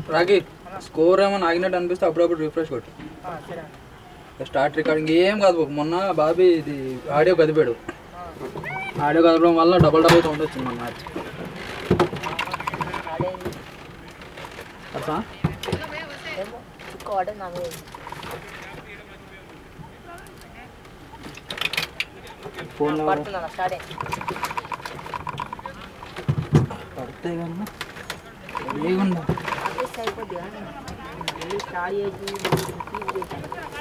రాకి score ఏమైనా ఆగినట్టు అనిపిస్తే అప్పుడప్పుడు రిఫ్రెష్ కొట్టు ఆ, సరే అన్న. స్టార్ట్ రికార్డింగ్ ఏం కాదు బాబు. మొన్న బాబీ ఇది ఆడియో కదిపాడు ఆడియో కదపడం వల్ల డబల్ డబల్ సౌండ్ వచ్చింది మన మ్యాచ్ ఆడేంది అసలు ఏమో చుక్క ఆడేది నా మీద ఫోన్లో పడుతుందన్న స్టార్ట్ అయింది పడితే కన్నా లేకుండా ఆపేస్తే అయిపోద్ది కానీ మళ్ళీ స్టార్ట్ చేసి తీసి చేసి.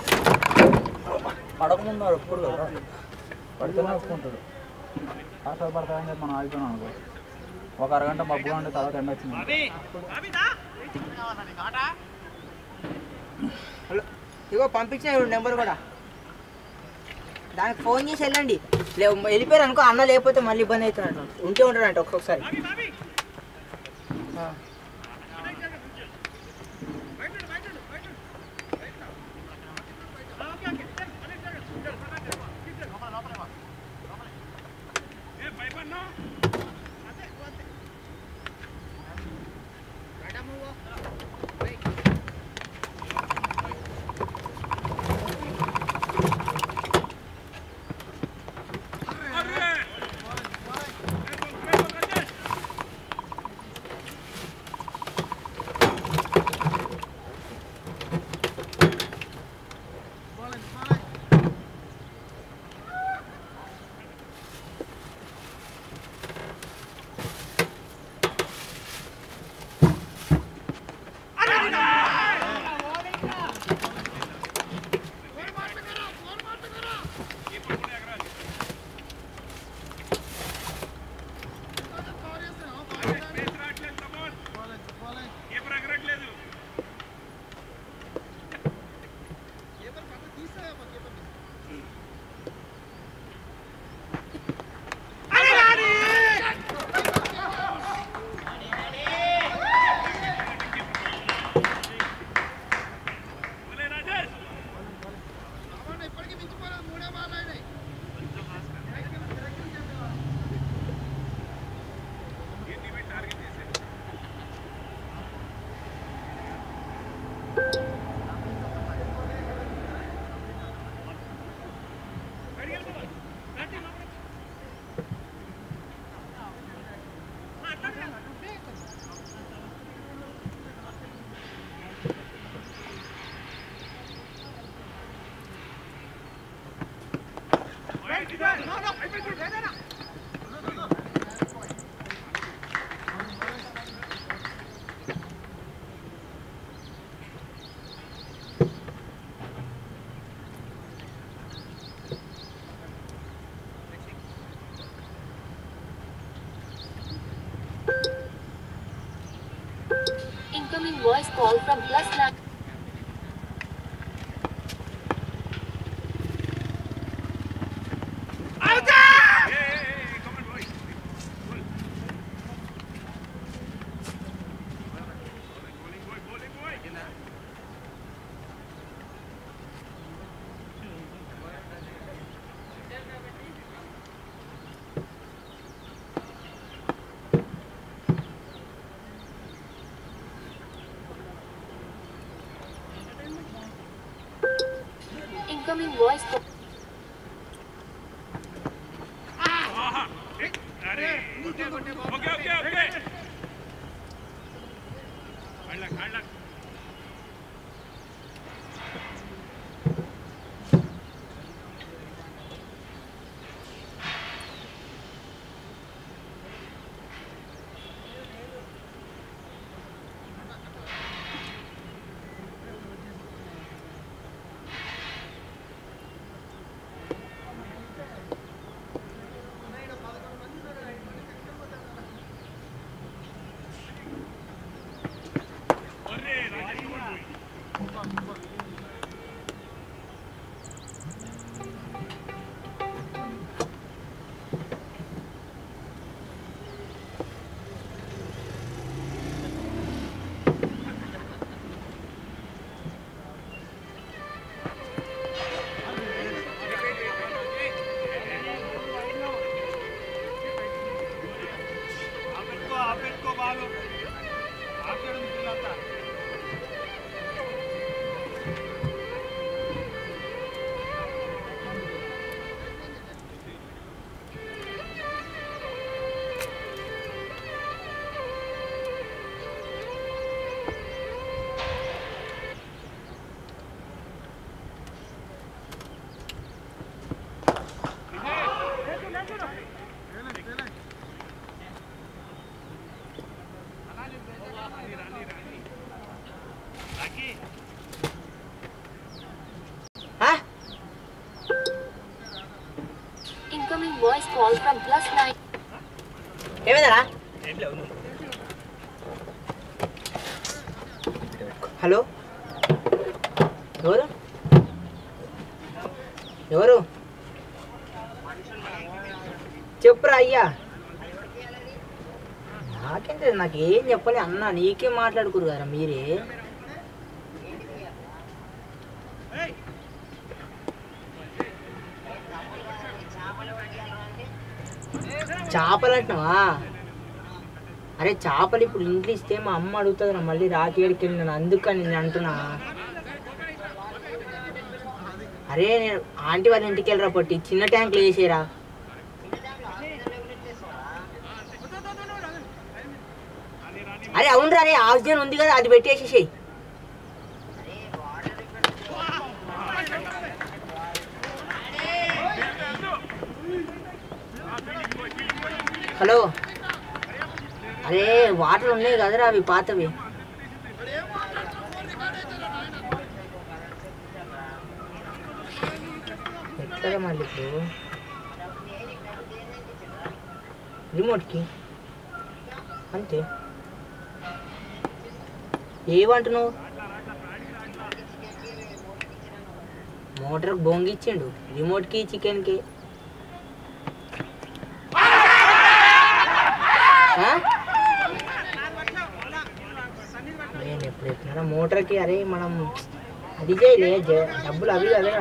పడకముందు ఎప్పుడు కదా పడితేనే ఒప్పుకుంటాడు కాసాలు పడతాయని చెప్పి మనం ఆగిపోయినాం అనుకో ఒక అరగంట మబ్బుగా ఉండే తర్వాత ఎండ వచ్చింది హలో ఇగో పంపించిన నెంబర్ కూడా దానికి ఫోన్ చేసి వెళ్ళండి లే వెళ్ళిపోయారు అనుకో అన్న లేకపోతే మళ్ళీ ఇబ్బంది అవుతున్నట్టు ఉంటే ఉంటాడంట ఒక్కొక్కసారి ఆ. Incoming voice call from plus nine. Incoming voice call. ఆ? Incoming voice call from plus nine. ఏమైందరా హలో ఎవరు ఎవరు చెప్పురా అయ్యా నాకేంటే నాకు ఏం చెప్పాలి అన్న నీకే మాట్లాడుకురు కదా మీరే చేపలు అంటున్నావా అరే చేపలు ఇప్పుడు ఇంట్లో ఇస్తే మా అమ్మ అడుగుతుంది నా మళ్ళీ రాకి ఏడికి వెళ్ళినాను అందుకని నేను అంటున్నా అరే నేను ఆంటీ వాళ్ళ ఇంటికి వెళ్ళరా పట్టి చిన్న ట్యాంకులు వేసేరా అరే అవునరా అరే ఆక్సిజన్ ఉంది కదా అది పెట్టేసేసేయి హలో అరే వాటర్ ఉన్నాయి కదరా అవి పాతవి ఎట్లా మళ్ళీ ఇప్పుడు రిమోట్కి అంతే ఏమంటున్నావు మోటార్ బొంగిచ్చిండు రిమోట్కి చికెన్కి ఆ? నేను ఎప్పుడు ఎక్కినా మోటార్కి అరే మనం అది చేయలే జ- డబ్బులు అవి కదరా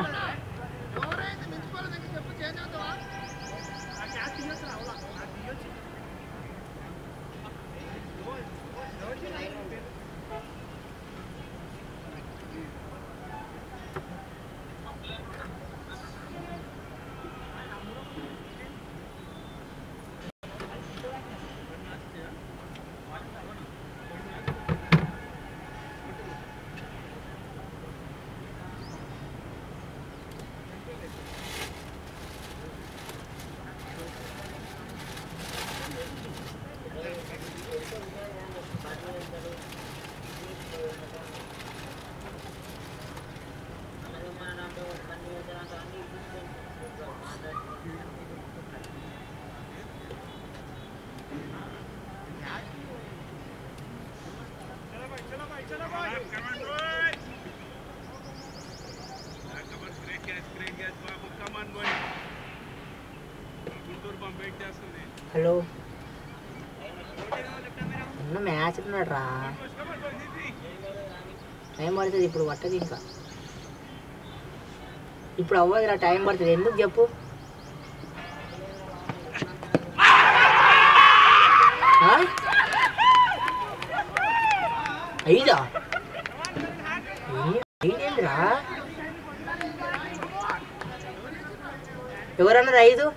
హలో అన్న మ్యాచ్ ఉన్నాడు రా టైం పడుతుంది ఇప్పుడు పట్టదు ఇంకా ఇప్పుడు అవ్వదురా టైం పడుతుంది ఎందుకు చెప్పు ఆ? ఐదా ఏ- ఐదేందిరా ఎవరన్నారు ఐదు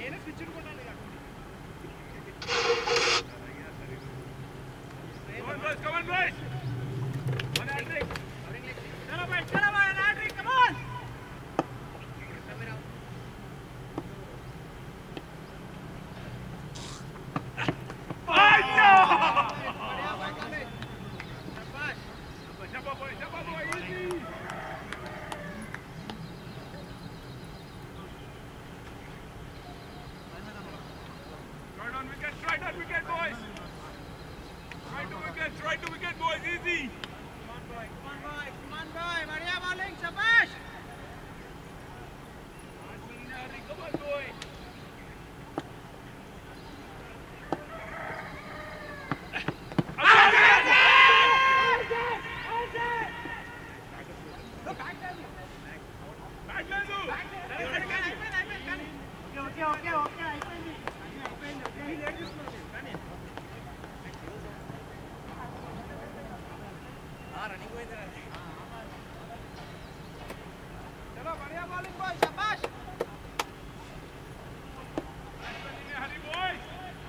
Right on wicket, right on wicket, boys. Right to wicket, right to wicket, boys. Easy. Come on, boy. Back, Lenzu. Hurry, boys.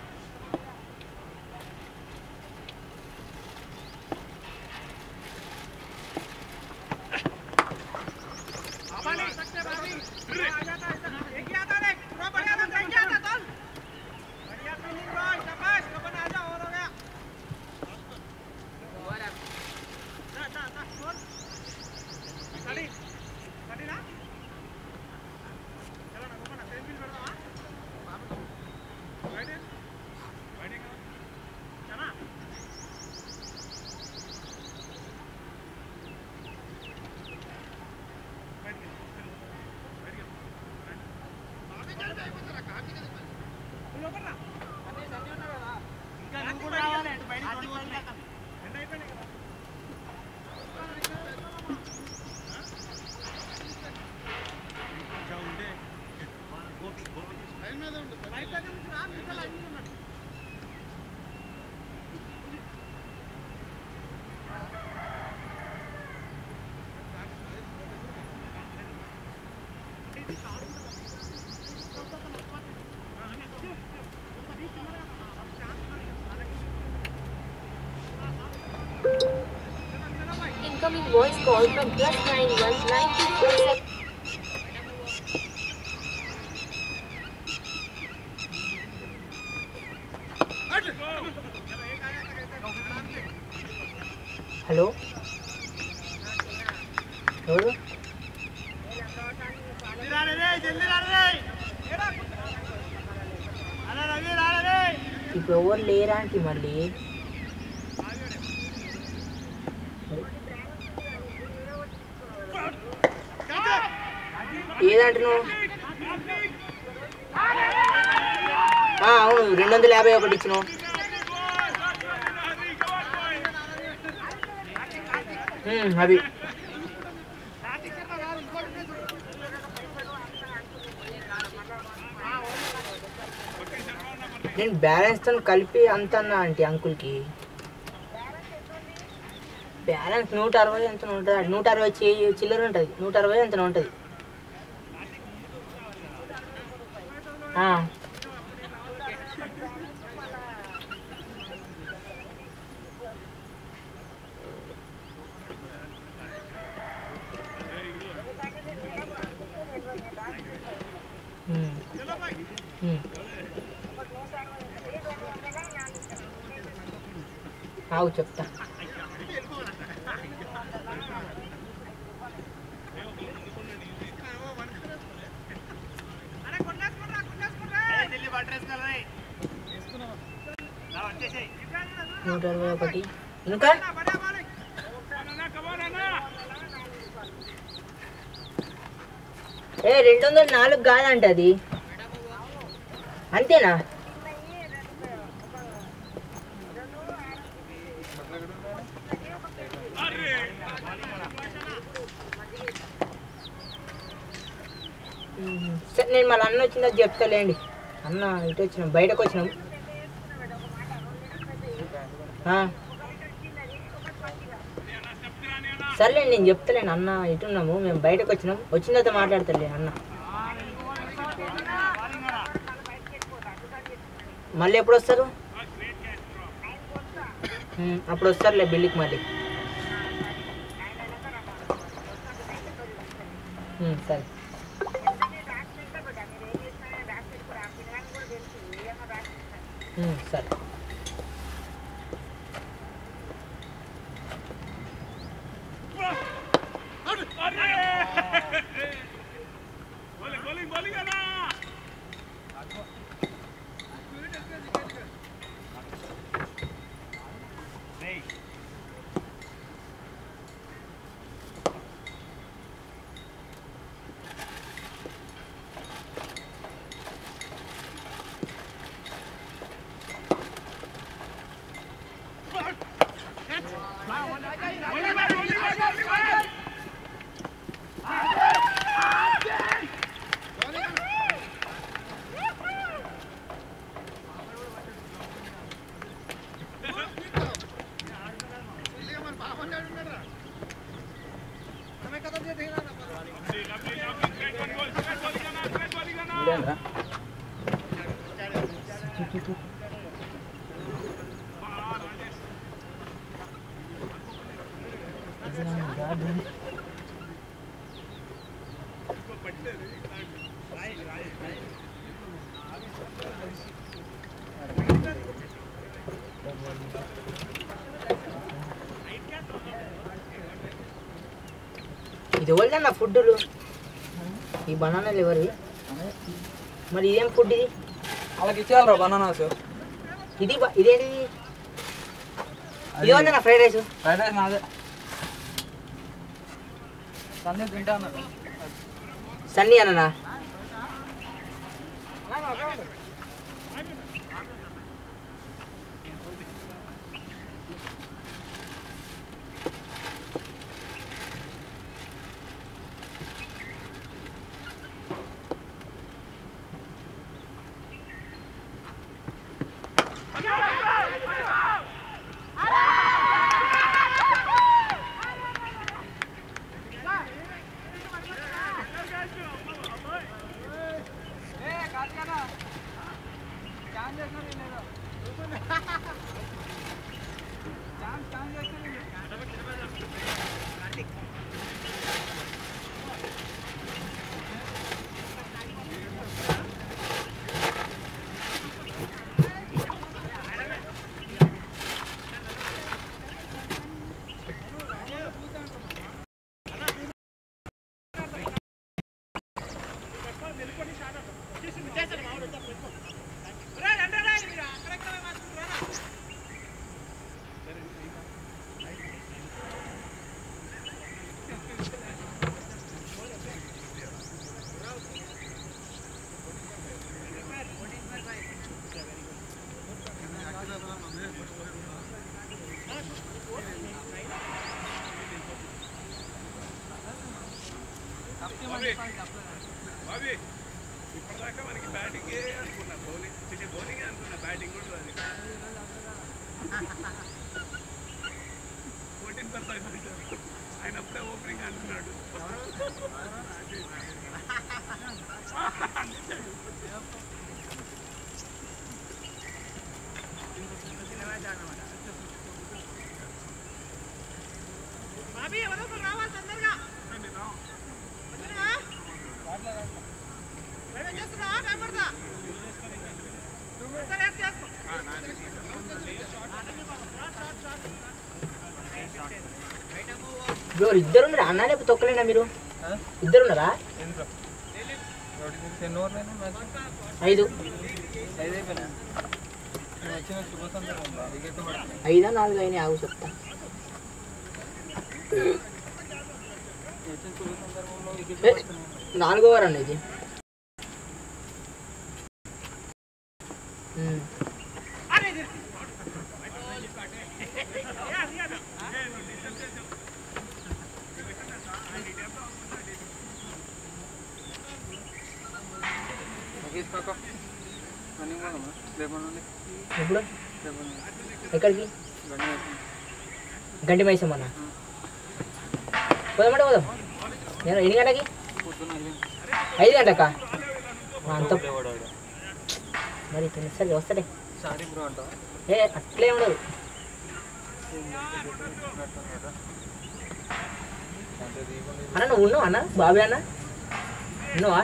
Incoming voice call from plus nine one nine two four seven. Hello ఎవరు ఇప్పుడు ఎవరు లేరా అంటే మళ్ళీ ఏదంటే నువ్వు ఆ, అవును రెండు వందల యాభై ఒకటి ఇచ్చినావు ఉమ్, అవి నేను బ్యాలెన్స్ తో కలిపి అంత అన్నా ఆంటీ అంకుల్కి బ్యాలెన్స్ నూట అరవై ఎంత ఉంటుంది నూట అరవై చి- చిల్లర ఉంటుంది నూట అరవై ఎంత ఉంటుంది ఆ. ఉమ్. ఉమ్. ఆగు చెప్తా నూట అరవై ఒకటి ఇంకా ఏ రెండు వందల నాలుగు కాదంట అది అంతేనా మ్మ్. సరే నేను మళ్ళీ అన్న వచ్చిందా చెప్తాలేండి అన్న ఇటు వచ్చినాం బయటకు వచ్చినాం ఆ. సర్లేండి నేను చెప్తలేను అన్న ఇటున్నాము మేము బయటకు వచ్చినాం వచ్చిన తర్వాత మాట్లాడతాలే అన్న మళ్ళీ ఎప్పుడు వస్తారు ఉమ్, అప్పుడు వస్తారులే బిల్లుకి మళ్ళీ ఉమ్, సరే ఉమ్, సరే Bowling, bowling, bowling అన్నా ఇదేంట్రా ఇది ఎవరిదన్న ఫుడ్లు ఈ బనానాలు ఎవరివి మరి ఇదేం ఫుడ్ ఇది వాళ్ళకి ఇచ్చేయాలరా బనానాస్ ఇది బ- ఇదేంటి ఇది నా ఫ్రైడ్ రైస్ ఫ్రైడ్ రైస్ నాదే సందీప్ తింటా అన్నాడు సన్నీ అన్ననా బాబీ ఇప్పటిదాకా మనకి బ్యాటింగే అనుకున్నా బౌలింగ్ చిన్న బౌలింగే అనుకున్నా బ్యాటింగ్ కూడా అది ఫోర్టీన్ పర్సెంట్ ఆయన అప్పుడే ఓపెనింగ్ అంటున్నాడు బ్రో ఇద్దరు ఉన్నారా అన్న లేకపోతే ఒక్కలేనా మీరు ఇద్దరు ఉన్నారా ఎన్ని ఓవర్లు అయినా మ్యాచ్ ఐదు ఐదు అయిపోయినా నేను వచ్చిన శుభ సందర్భంలో వికెట్ పడుతుంది ఐదా నాలుగు అయినా ఆగు చెప్తా వచ్చిన శుభ సందర్భంలో వికెట్ ఏ, పడుతుంది నాలుగో ఓవర్ అన్న ఇది ఉమ్. ముఖేష్ కాక రన్నింగ్ పోదామా రేపటి నుండి ఎప్పుడు రేపటి నుండి ఎక్కడికి గండి వేసుకుందాం. గంటి మైసమ్మ అన్న పోదామంటే పోదాం నేను ఎన్ని గంటకి పొద్దున్న ఐదు ఐదు గంటకా అంత మరి ఇతను సరే వస్తాడే సారీ బ్రో అంట ఏ అట్లే ఉండదు అన్న నువ్వు ఉన్నావు అన్న బాబే అన్న ఉన్నావా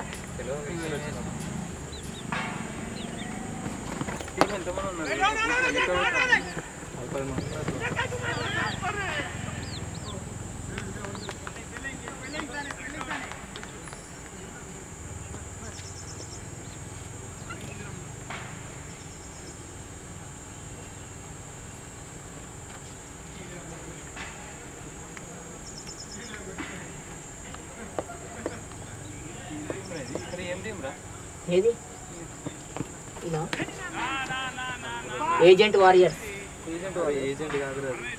ఏది ఇలా ఏజెంట్ వారియర్స్ ఏజెంట్ కాదు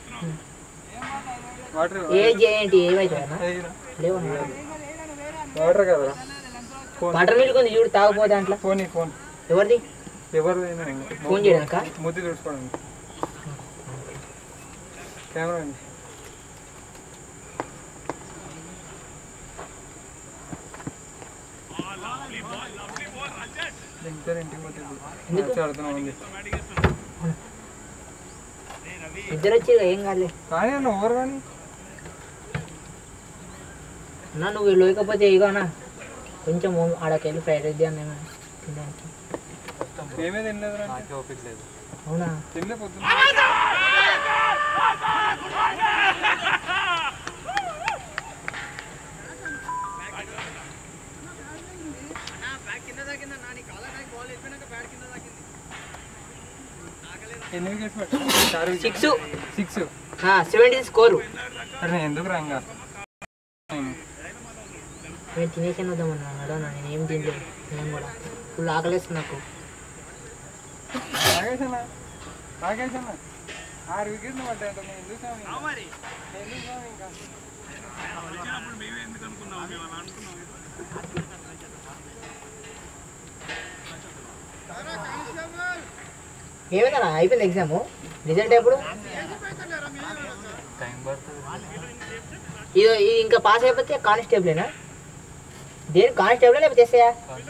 వాటర్ ఏజెంట్ ఏమైతుంది అన్న లేవు వాటర్ కదరా బటర్ మిల్క్ ఉంది చూడు తాగపోతే దాంట్లో ఫోన్ ఫోన్ ఎవరిది ఎవరిదైనా ఫోన్ చేయడానికా ముద్దు చూసుకోండి కెమెరా అండి ఇద్దరు ఇంటికి ఎందుకు? పోతే ఆడుతున్నాం ఉంది ఇద్దరు వచ్చి ఏం కాదులే కానీ అన్న ఓవర్ కానీ అన్న నువ్వు లేకపోతే ఇగో అన్న కొంచెం ఆడకెళ్ళి ఫ్రైడ్ రైస్ అన్న తినడానికి ఏమీ తినలేదు నాకు ఓపిక లేదు అవునా తినలే పొద్దున్న ఎన్ని వికెట్స్ పెట్టారు సిక్స్ సిక్స్ సెవెంటీ స్కోరు అరే నేను ఎందుకు రంగా నేను తినేసాను వద్దామన్నా అడవన్నా నేను ఏం తినలేదు నేను కూడా ఫుల్ ఆకలేస్తుంది నాకు రాకేశనా రాకేశనా ఆరు వికెట్లు పడ్డాయి అంత నేను ఎందుకు స్వామి నేను ఎందుకు స్వామి ఇంకా ఏమైందన్నా అయిపోయింది ఎగ్జామ్ రిజల్ట్ ఎప్పుడు టైం పడుతుంది ఇది ఇది ఇంకా పాస్ అయిపోతే కానిస్టేబులేనా దేని కానిస్టేబుల్ లేకపోతే ఎస్ఐయా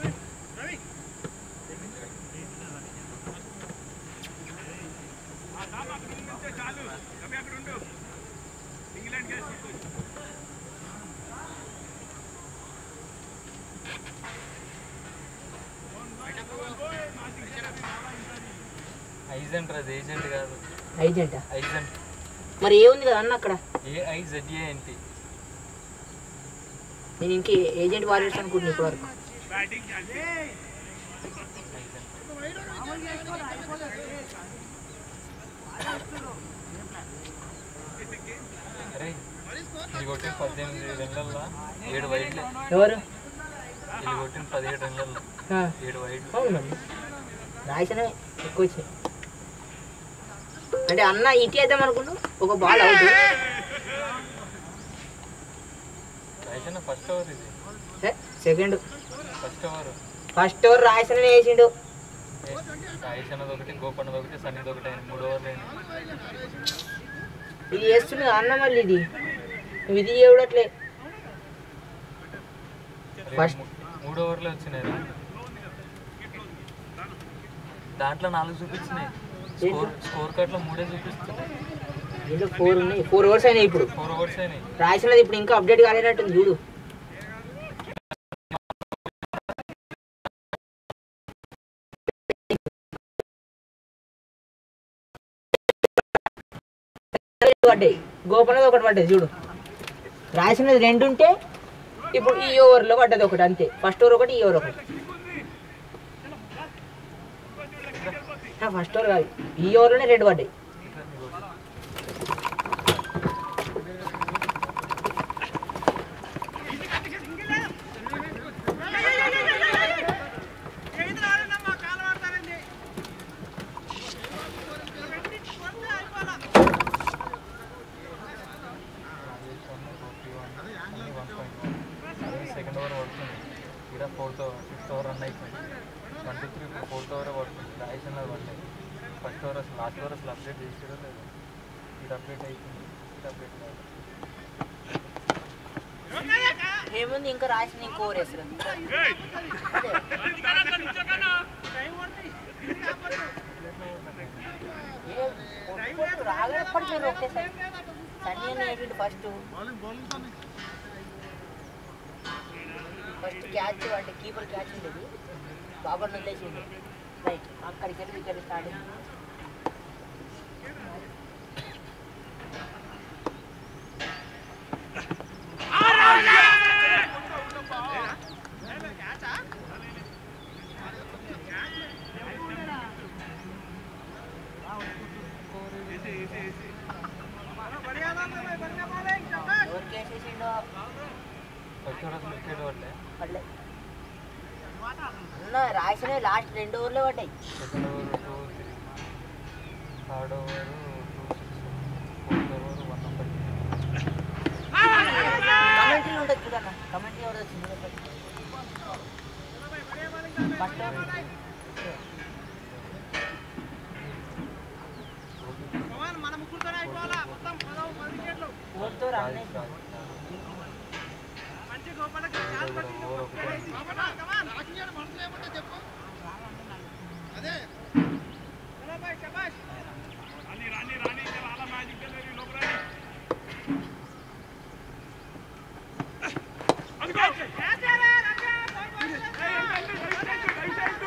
ఐజెంట్ అది ఏజెంట్ కాదు ఐజెంటా ఐజెంట్ మరి ఏముంది కదా అన్న అక్కడ ఏఐజెడ్ఏఎన్టీ నేను ఇంక ఏజెంట్ వారియర్స్ అనుకుంటున్నాను ఇప్పటివరకు అరే ఇది కొట్టిన పద్దెనిమిది రన్లల్లో ఏడు వైడ్లే ఎవరు ఇది కొట్టిన పదిహేడు రన్లల్లో ఆ, ఏడు వైడ్లు అవును మరి రాయిసనే ఎక్కువ వచ్చినాయి అంటే అన్న ఇటీ వేద్దాం అనుకున్నావు ఒక బాల్ అవుట్ రాయసన్న ఫస్ట్ ఓవర్ ఇది second first over first over రాయిసనే వేసిండు రాయసన్నది ఒకటి గోపన్నది ఒకటి సన్నది ఒకటి అయింది మూడు ఓవర్లు అయింది ఇది వేస్తున్నది అన్న మళ్ళీ ఇది నువ్వు ఇది చేయడట్లే అరే, First- మూ- మూడు ఓవర్లే వచ్చినాయి రా. దాంట్లో నాలుగు చూపించినాయి స్కోర్ స్కోర్ కార్డ్లో మూడే చూపిస్తున్నాయి దీంట్లో ఫోర్ ఉన్నాయి ఫోర్ ఓవర్స్ అయినాయి ఇప్పుడు ఫోర్ ఓవర్స్ అయినాయి రాయిసన్నది ఇప్పుడు ఇంకా అప్డేట్ కాలేనట్టుంది చూడు పడ్డాయి గోపన్నది ఒకటి పడ్డది చూడు రాసినది రెండు ఉంటే ఇప్పుడు ఈ ఓవర్లో పడ్డది ఒకటి అంతే ఫస్ట్ ఓవర్ ఒకటి ఈ ఓవర్ ఒకటి ఫస్ట్ ఓవర్ కాదు ఈ ఓవర్లోనే రెండు పడ్డాయి సెకండ్ ఓవర్ పడుతుంది ఇక్కడ fourth over fifth over run అయిపోయింది one two three fourth over పడుతుంది రాయసన్న పడ్డాయి ఫస్ట్ ఓవర్ అసలు లాస్ట్ ఓవర్ అసలు అప్డేట్ చేసారో లేదు ఇది అప్డేట్ అయిపోయింది ఇది అప్డేట్ కాదు ఏముంది ఇంకా రాసిన ఇంకో ఓవర్ వేస్తారు వేసిండు ఫస్ట్ ఫస్ట్ క్యాచ్ అంటే కీపర్ క్యాచ్ ఉండేది బాబర్ వదిలేసిండు రైట్ అక్కడికి వెళ్ళి ఇక్కడ స్టార్ట్ అయింది ఎవరికి వేసేసిండో ఫస్ట్ ఓవర్స్ వికెట్ పడ్డాయి పడలే అన్న రాసిన లాస్ట్ రెండు ఓవర్లే పడ్డాయి second over two three third over two six fourth over one number commentary ఉంటుంది చూడన్న కమెంట్రీ ఎవరు వచ్చింది ఫస్ట్ ఫోర్త్ ఓవర్ రాజ్ అన్నీ రాజ్ ఓవర్ ఒకటి రాని రాని రాని ఇంకా రాలా మ్యాజిక్ వెళ్ళి లోపల రాని. అదిగో ఏయ్, రైట్ సైడ్, రైట్ సైడ్.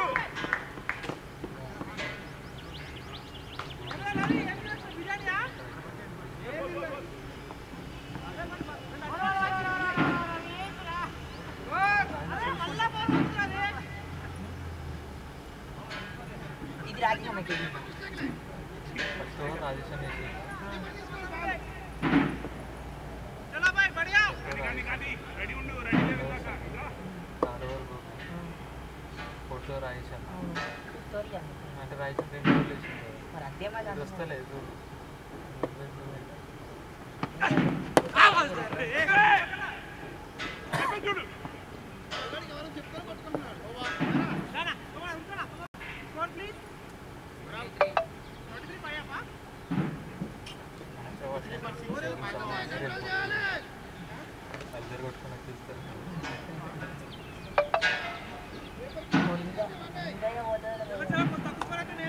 ఇది రాగి మనకి ఫస్ట్ ఓవర్ రాజేషన్ వేసి కానీ కానీ రెడీ ఉండు రెడీ లేదు ఇందాక. రా. Third over Gopi fourth over రాజేషన్ స్టోరీ అన్న అంటే రాజేషన్ రెండు ఓవర్లు వేసింది మరి అంతే మరి ఇది అన్న. వస్తలేదు ఎక్కడ చూడు అద్దరు కొట్టుకొని వచ్చేస్తారు ముందుగా ముందుగా పోతుంది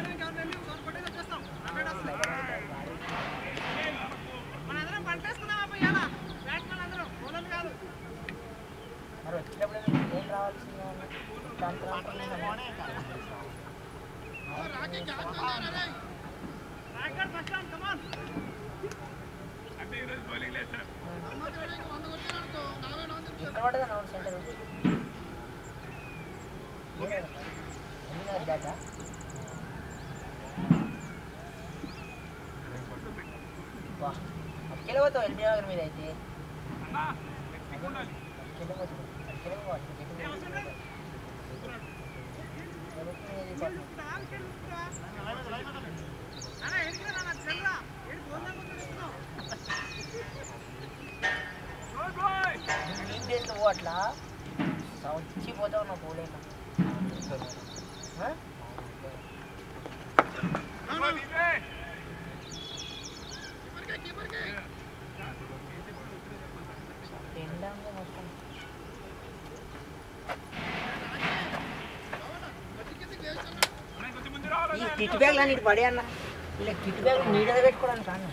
మరి వచ్చినప్పుడు మీకు ఏం రావాల్సింది అన్న? దాని తర్వాత అంటే ఈరోజు బౌలింగ్ లేదు సార్ ఎక్కడ పడ్డది అన్న అవుట్ సెంటర్ ఎన్ని బ్యాట వా అక్కడే పోతావు ఎల్బీ నగర్ మీద అయితే అన్నా ఎక్కువ ఉండాలి అక్కడే పోతావు అక్కడే పోవాలి గుడ్ బాయ్ నీకు డేస్లో పో అట్లా చచ్చిపోతావు నా పోలేక ఆ? ఇవే తినడానికి మొత్తం అన్న కొంచెం ముందు రావాలి ఈ కిట్ బ్యాగ్ నీకు పడే అన్న ఇలా కిట్ బ్యాగ్ నీడ పెట్టుకోవడానికి అన్న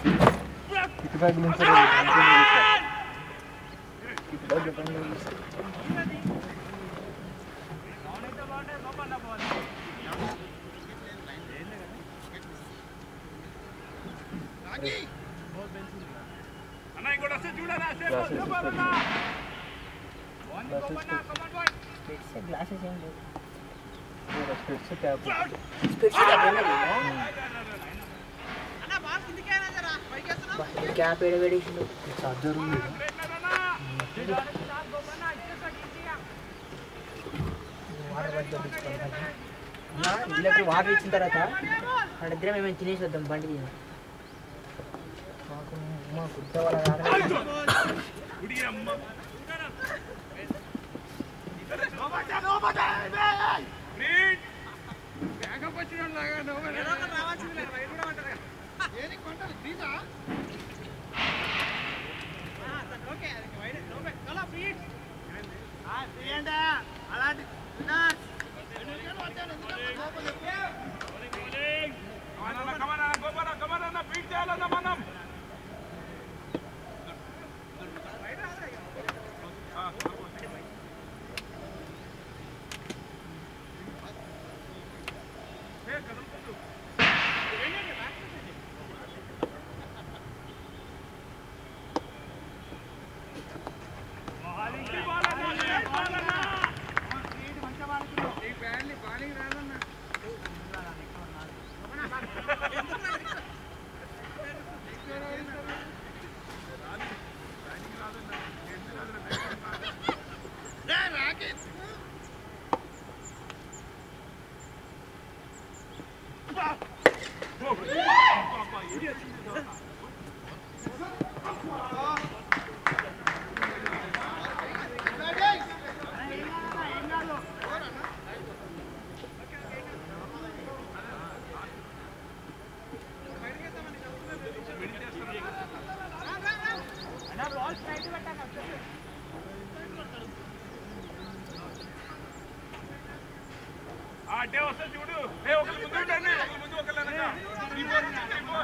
అన్న ఇంకోటి వస్తే చూడరా సేపు చెప్పాలన్నా వాణ్ణి కొమ్మన్నా కమాన్ బాయ్ స్పెట్స్ గ్లాసెస్ ఏం లేవు స్పెట్స్ క్యాప్ స్పెట్స్ క్యాప్ ఎడబెడేసిండు చార్జర్ ఉంది బ్రేక్ లేదన్నా వాటర్ పట్టి పంపించుకోవాలి అన్న వీళ్ళకి వాటర్ ఇచ్చిన తర్వాత వాళ్ళ ఇద్దరం ఏమైనా తినేసి వద్దాం బండి తిని మాకు మా కుట్ట వాళ్ళ కాదు. గుడి అమ్మ గ్రీన్ బ్యాకప్ వచ్చిన లాగా కమాన్ గోపాల కమాన్ అన్న బీట్ చేయాలన్న మనం ఆ అడ్డే వస్తే చూడు ఏ ఒకరి ముందు ఉండండి ఒకరి ముందు ఒకరు వెనక త్రీ ఫోర్ త్రీ ఫోర్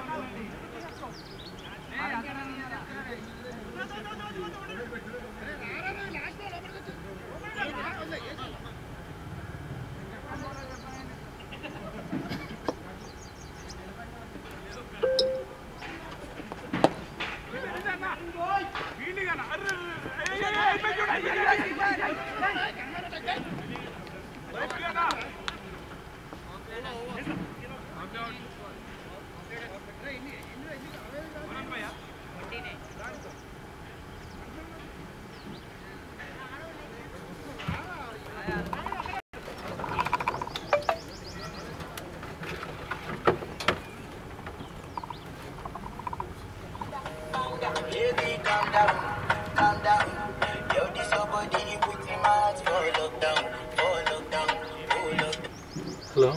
వీళ్ళుగానా? అర్రే, అర్రే, అర్రే, అర్రే, అయిపోయి చూడు, అయిపోయి, అయిపోయి, అయిపోయి. అయిపోయానా? Baby, calm down, calm down. Yo, this your body, you put in my heart for lockdown, for lockdown, for lockdown. Hello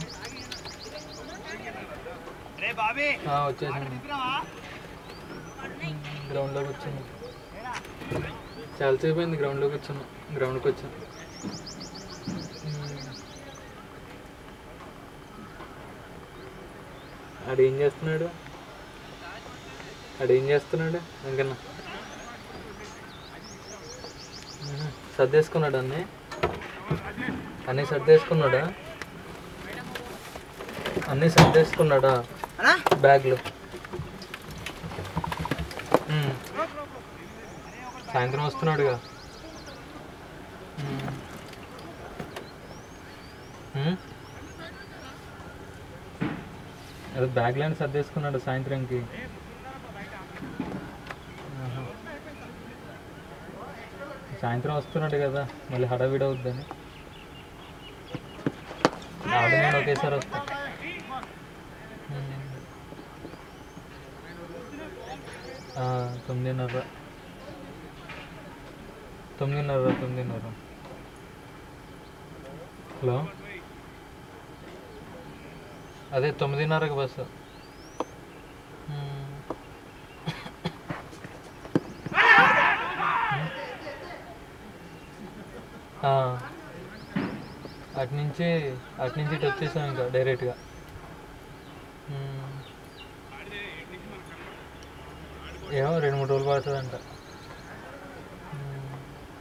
రే బాబీ ఆ, వచ్చేసాను గ్రౌండ్లోకి వచ్చాను చాలాసేపు అయింది గ్రౌండ్లోకి వచ్చాను గ్రౌండ్కి వచ్చాను మ్మ్. ఆడు ఏం చేస్తున్నాడు ఆడు ఏం చేస్తున్నాడు ఇంకన్నా మ్మ్. సర్దేసుకున్నాడు అన్నీ అన్నీ సర్దేసుకున్నాడా అన్నీ సర్దేసుకున్నాడా అన్నా బ్యాగ్లు మ్మ్. సాయంత్రం వస్తున్నాడుగా మ్మ్. మ్మ్. అదే బ్యాగ్లను సర్దేసుకున్నాడు సాయంత్రంకి ఆహా. సాయంత్రం వస్తున్నాడు కదా మళ్ళీ హడావిడి అవుద్దని ఆడు నేను ఒకేసారి వస్తా మ్మ్. ఆ, తొమ్మిదిన్నర తొమ్మిదిన్నర తొమ్మిదిన్నర హలో అదే తొమ్మిదిన్నరకు బస్సు మ్మ్. ఆ. అటు నుంచి అటు నుంచి ఇటు వచ్చేసాం ఇంకా డైరెక్ట్గా మ్మ్. ఏమో రెండు మూడు రోజులు పడుతుందంట మ్మ్.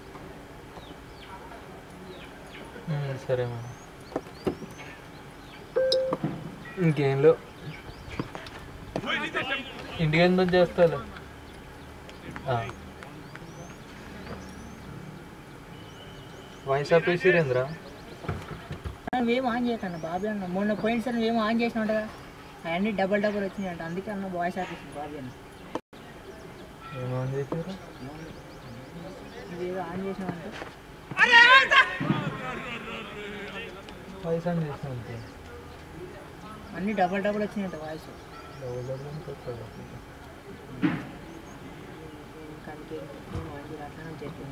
మ్మ్, సరే మేడం ఇంకేం లేవు ఇంటికి ఎందుకు చేస్తాలే వాయిస్ ఆపేసిరేంద్రా నువ్వేం ఆన్ చేయకన్నా బాబీ అన్న మొన్న పోయినసారి నువ్వేమో ఆన్ చేసినావు కదా అవన్నీ డబల్ డబల్ వచ్చినాయంట అందుకే అన్న వాయిస్ ఆపేసింది బాబీ అన్న ఏమని చేసారు నువ్వేదో ఆన్ చేసినావంటే వాయిస్ ఆన్ చేసిన అంతే అన్ని డబల్ డబల్ వచ్చినాయంట వాయిస్ డబుల్ డబుల్ అని చెప్పాడు కానీ అట్లా చెప్పింది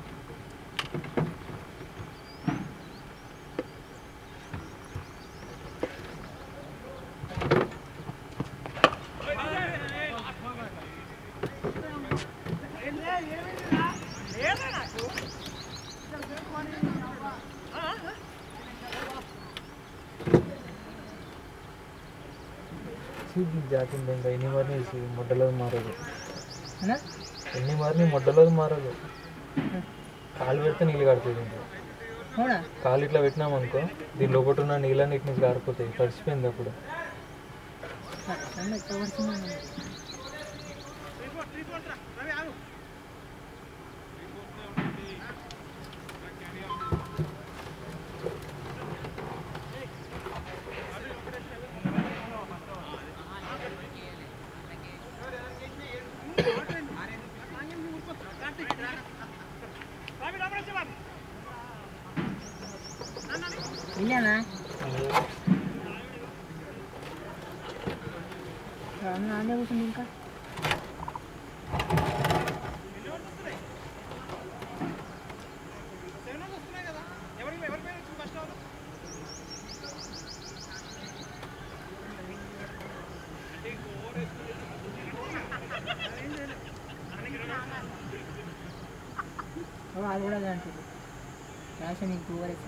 సీట్ జాతింది ఇంకా ఎన్ని మారిని ముడ్డలో మారదు అన్నా ఎన్ని మారిని ముడ్డలో మారదు కాలు పెడితే నీళ్ళు కడుతుంది ఇంకా అవునా కాలు ఇట్లా పెట్టినాం అనుకో దీని లోపల ఉన్న నీళ్ళని ఇటు నుంచి కారిపోతాయి తడిసిపోయింది అప్పుడు అట్లా ఎట్లా పడుతుంది ఇల్లేనా అన్న అదే కూర్చుంది ఇంకా ఓ, అది కూడా అంటుంది ఫ్యాషన్ ఇంకూ వరకు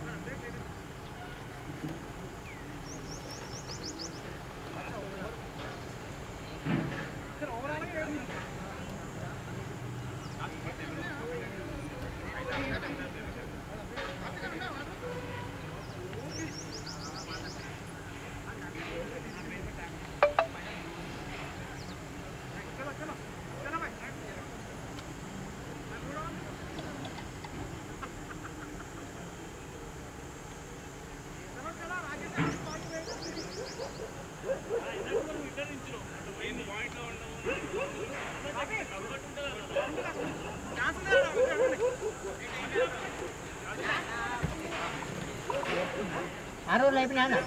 ఆ రోజులు అయిపోయినా అన్న?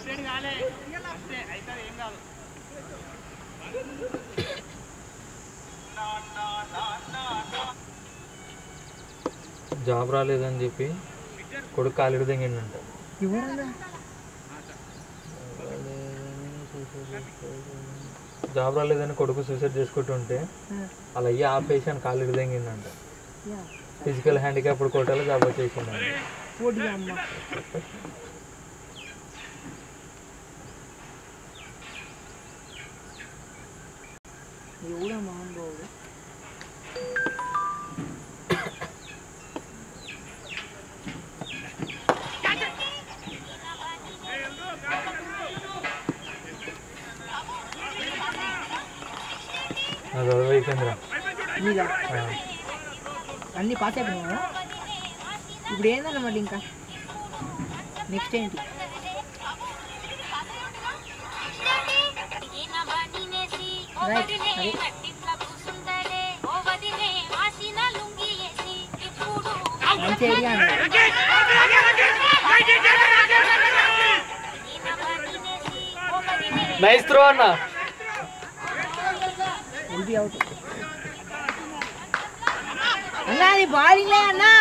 జాబ్ రాలేదని చెప్పి కొడుకు కాలిడి దిగిండంట ఎవరన్నా జాబ్ రాలేదని కొడుకు సూసైడ్ చేసుకుంటుంటే అలా అయ్యి ఆపేషన్ కాలిడి దిగిండంట యా. ఫిజికల్ హ్యాండిక్యాప్ కోటాలో జాబ్ వచ్చేసిందంట పోటీ అమ్మ ఎవడా మహానుభావుడు నా చదువు అయిపోయిందిరా నీదా ఆ. అన్నీ పాస్ అయిపోయినావా ఇప్పుడు ఏందన్న మళ్ళీ ఇంకా నెక్స్ట్ ఏంటి రైట్ అదే మంచి ఐడియా అన్న నైస్ త్రో అన్న ఎల్బీ అవుట్ అన్నా అది బాలింగ్లే అన్నా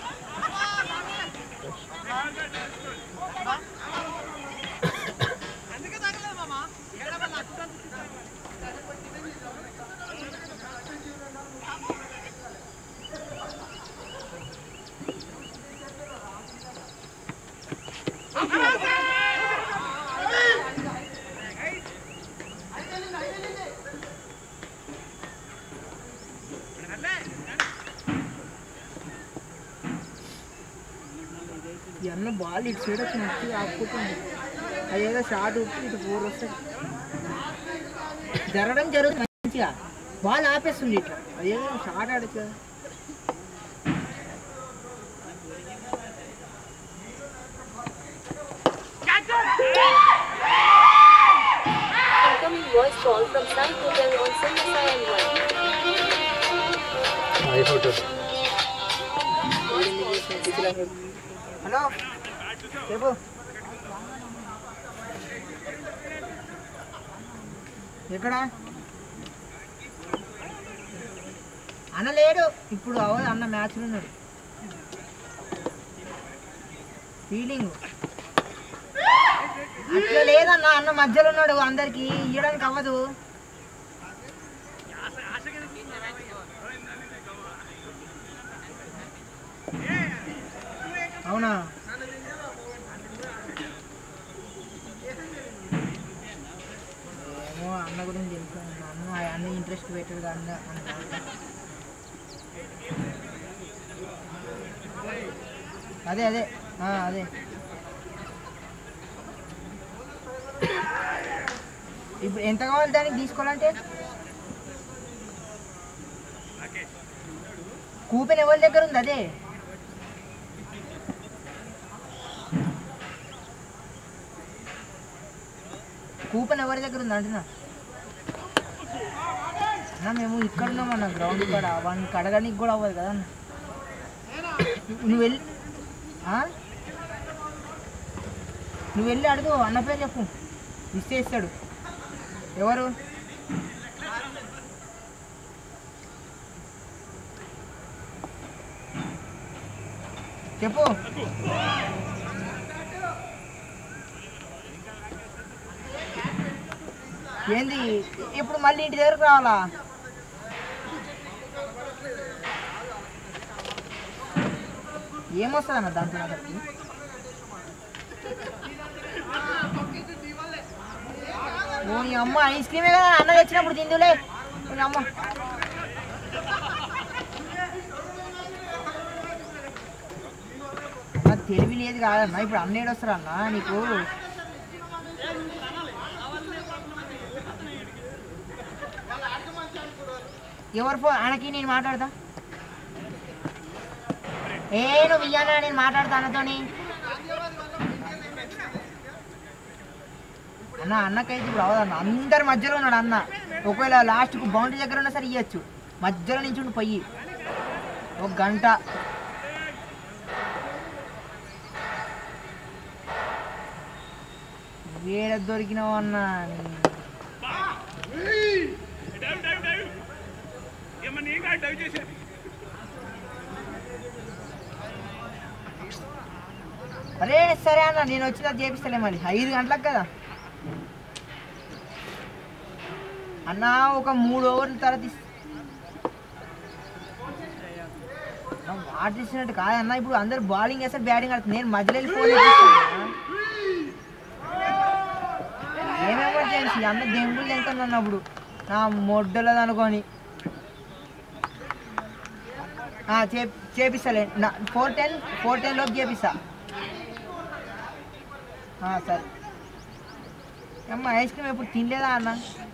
ఈ అన్న బాల్ ఇటు సైడ్ వచ్చి నచ్చి ఆపుకుంటుంది అదేదో షార్ట్ ఉప్పి ఇటు ఫోర్ వస్తుంది జరగడం జరుగుతుంది మంచిగా బాల్ ఆపేస్తుంది ఇట్లా అదేదో షార్ట్ ఆడచ్చు కదా Incoming voice call from Sai Hotel on Sindhya and 1. అయిపోతుంది హలో చెప్పు ఎక్కడ అన్న లేడు ఇప్పుడు అవ అన్న మ్యాచ్లో ఉన్నాడు ఫీలింగ్ అట్లా లేదన్న అన్న మధ్యలో ఉన్నాడు అందరికి ఇవ్వడానికి అవ్వదు అవునా ఏమో అన్న గురించి తెలుసు అన్న అన్న ఇంట్రెస్ట్ పెట్టాడు అన్న అన్న అదే అదే ఆ, అదే ఇప్పుడు ఎంత కావాలి దానికి తీసుకోవాలంటే కూపెన్ ఎవరి దగ్గర ఉంది అదే కూపన్ ఎవరి దగ్గర ఉంది అంటున్నా అన్న మేము ఇక్కడ ఉన్నాం అన్న గ్రౌండ్ కాడ వాడిని కడగడానికి కూడా అవ్వదు కదా అన్న నువ్వు వెళ్ళి ఆ? నువ్వు వెళ్ళి అడుగు అన్న పేరు చెప్పు ఇస్తే ఇస్తాడు ఎవరు చెప్పు ఏంది ఇప్పుడు మళ్ళీ ఇంటి దగ్గరకు రావాలా ఏమొస్తుంది అన్న దాంతో అసలు ఓ నీ అమ్మ ఐస్ క్రీమే కదా అన్న తెచ్చినప్పుడు తిందులే ఓ నీ అమ్మ నాకు తెలివి లేదు కాదన్న ఇప్పుడు అన్న ఏడొస్తారు అన్న నీకు ఎవరు ఫోన్ ఆయనకి నేను మాట్లాడతా ఏ నువ్వు ఇయ్యానా నేను మాట్లాడతా అన్నతోని అన్న అన్నకైతే ఇప్పుడు అవదన్న అందరి మధ్యలో ఉన్నాడు అన్న ఒకవేళ లాస్ట్కు బౌండరీ దగ్గర ఉన్నా సరే ఇవ్వచ్చు మధ్యలో నుంచి ఉండి పొయ్యి ఒక గంట వేడ దొరికినావు అన్న డైవ్ డైవ్ డైవ్ ఏమన్నా ఏం కాదు డైవ్ చేసేది అరే సరే అన్న నేను వచ్చినా చేపిస్తలే మళ్ళీ ఐదు గంటలకు కదా అన్న ఒక మూడు ఓవర్ల తర్వాత ఇస్- అన్న, వాటర్ ఇచ్చినట్టు కాదన్న ఇప్పుడు అందరు బౌలింగ్ వేస్తారు బ్యాటింగ్ ఆడుతుంది నేను మధ్యలో వెళ్ళి ఫోన్ ఏం ఎమర్జెన్సీ అన్న దెంగులు తింటాను అన్నప్పుడు నా మొడ్డలది అనుకొని ఆ, చే చేపిస్తలే నా ఫోర్ టెన్ ఫోర్ టెన్ లోపు చేపిస్తా ఆ, సరే అమ్మ ఐస్ క్రీమ్ ఎప్పుడు తినలేదా అన్న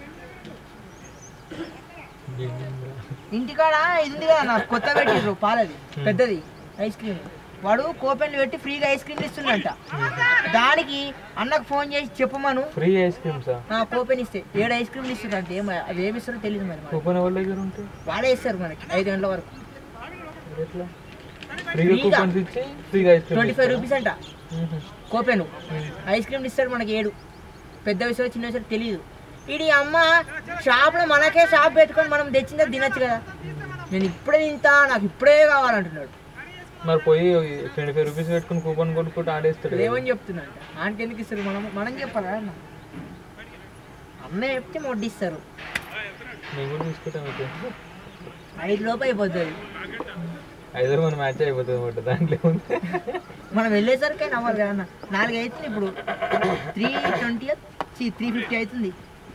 ఇంటికాడ ఇది ఉంది కదా అన్న కొత్త పెట్టిర్రు పాలది పెద్దది ఐస్ క్రీమ్ వాడు కూపెన్లు పెట్టి ఫ్రీగా ఐస్ క్రీమ్ ఇస్తుండంట దానికి అన్నకు ఫోన్ చేసి చెప్పమను ఫ్రీ ఐస్ క్రీమ్సా ఆ కూపెన్ ఇస్తే ఏడు ఐస్ క్రీమ్లు ఇస్తుండంట ఏం అవి ఏమి ఇస్తారో తెలియదు మరి మనకి. కూపన్ ఎవరి దగ్గర ఉంటాయి వాళ్ళే ఇస్తారు మనకి ఐదు గంటల వరకు మరి ఎట్లా ఫ్రీగా ఫ్రీగా. కూపన్స్ ఇచ్చి ఫ్రీగా ice cream twenty five rupees అంట కోపెను ఐస్ క్రీమ్ ఇస్తాడు మనకి ఏడు పెద్ద విషయం చిన్న విషయం తెలియదు ఇది అమ్మ షాప్లో మనకే షాప్ పెట్టుకొని మనం తెచ్చిందే తినొచ్చు కదా నేను ఇప్పుడే తింటా నాకు ఇప్పుడే కావాలంటున్నాడు మరి పోయి ట్వంటీ ఫైవ్ రూపీస్ పెట్టుకుని కూపన్ కొనుక్కుంటూ ఆడేస్తాడు కదా. ఏమని చెప్తున్నాడు ఆయనకి ఎందుకు ఇస్తారు మనం మనం చెప్పాలా అన్న అన్న చెప్తే వడ్డిస్తారు నేను కూడా తీసుకుంటాం అయితే ఐదు లోపు అయిపోతుంది ఐదారు మన మ్యాచ్ అయిపోతుంది అన్నమాట దాంట్లో ఏముంది మనం వెళ్ళేసరికి నవ్వాలి కదా అన్న నాలుగు అవుతుంది ఇప్పుడు త్రీ ట్వంటీ త్రీ ఫిఫ్టీ అవుతుంది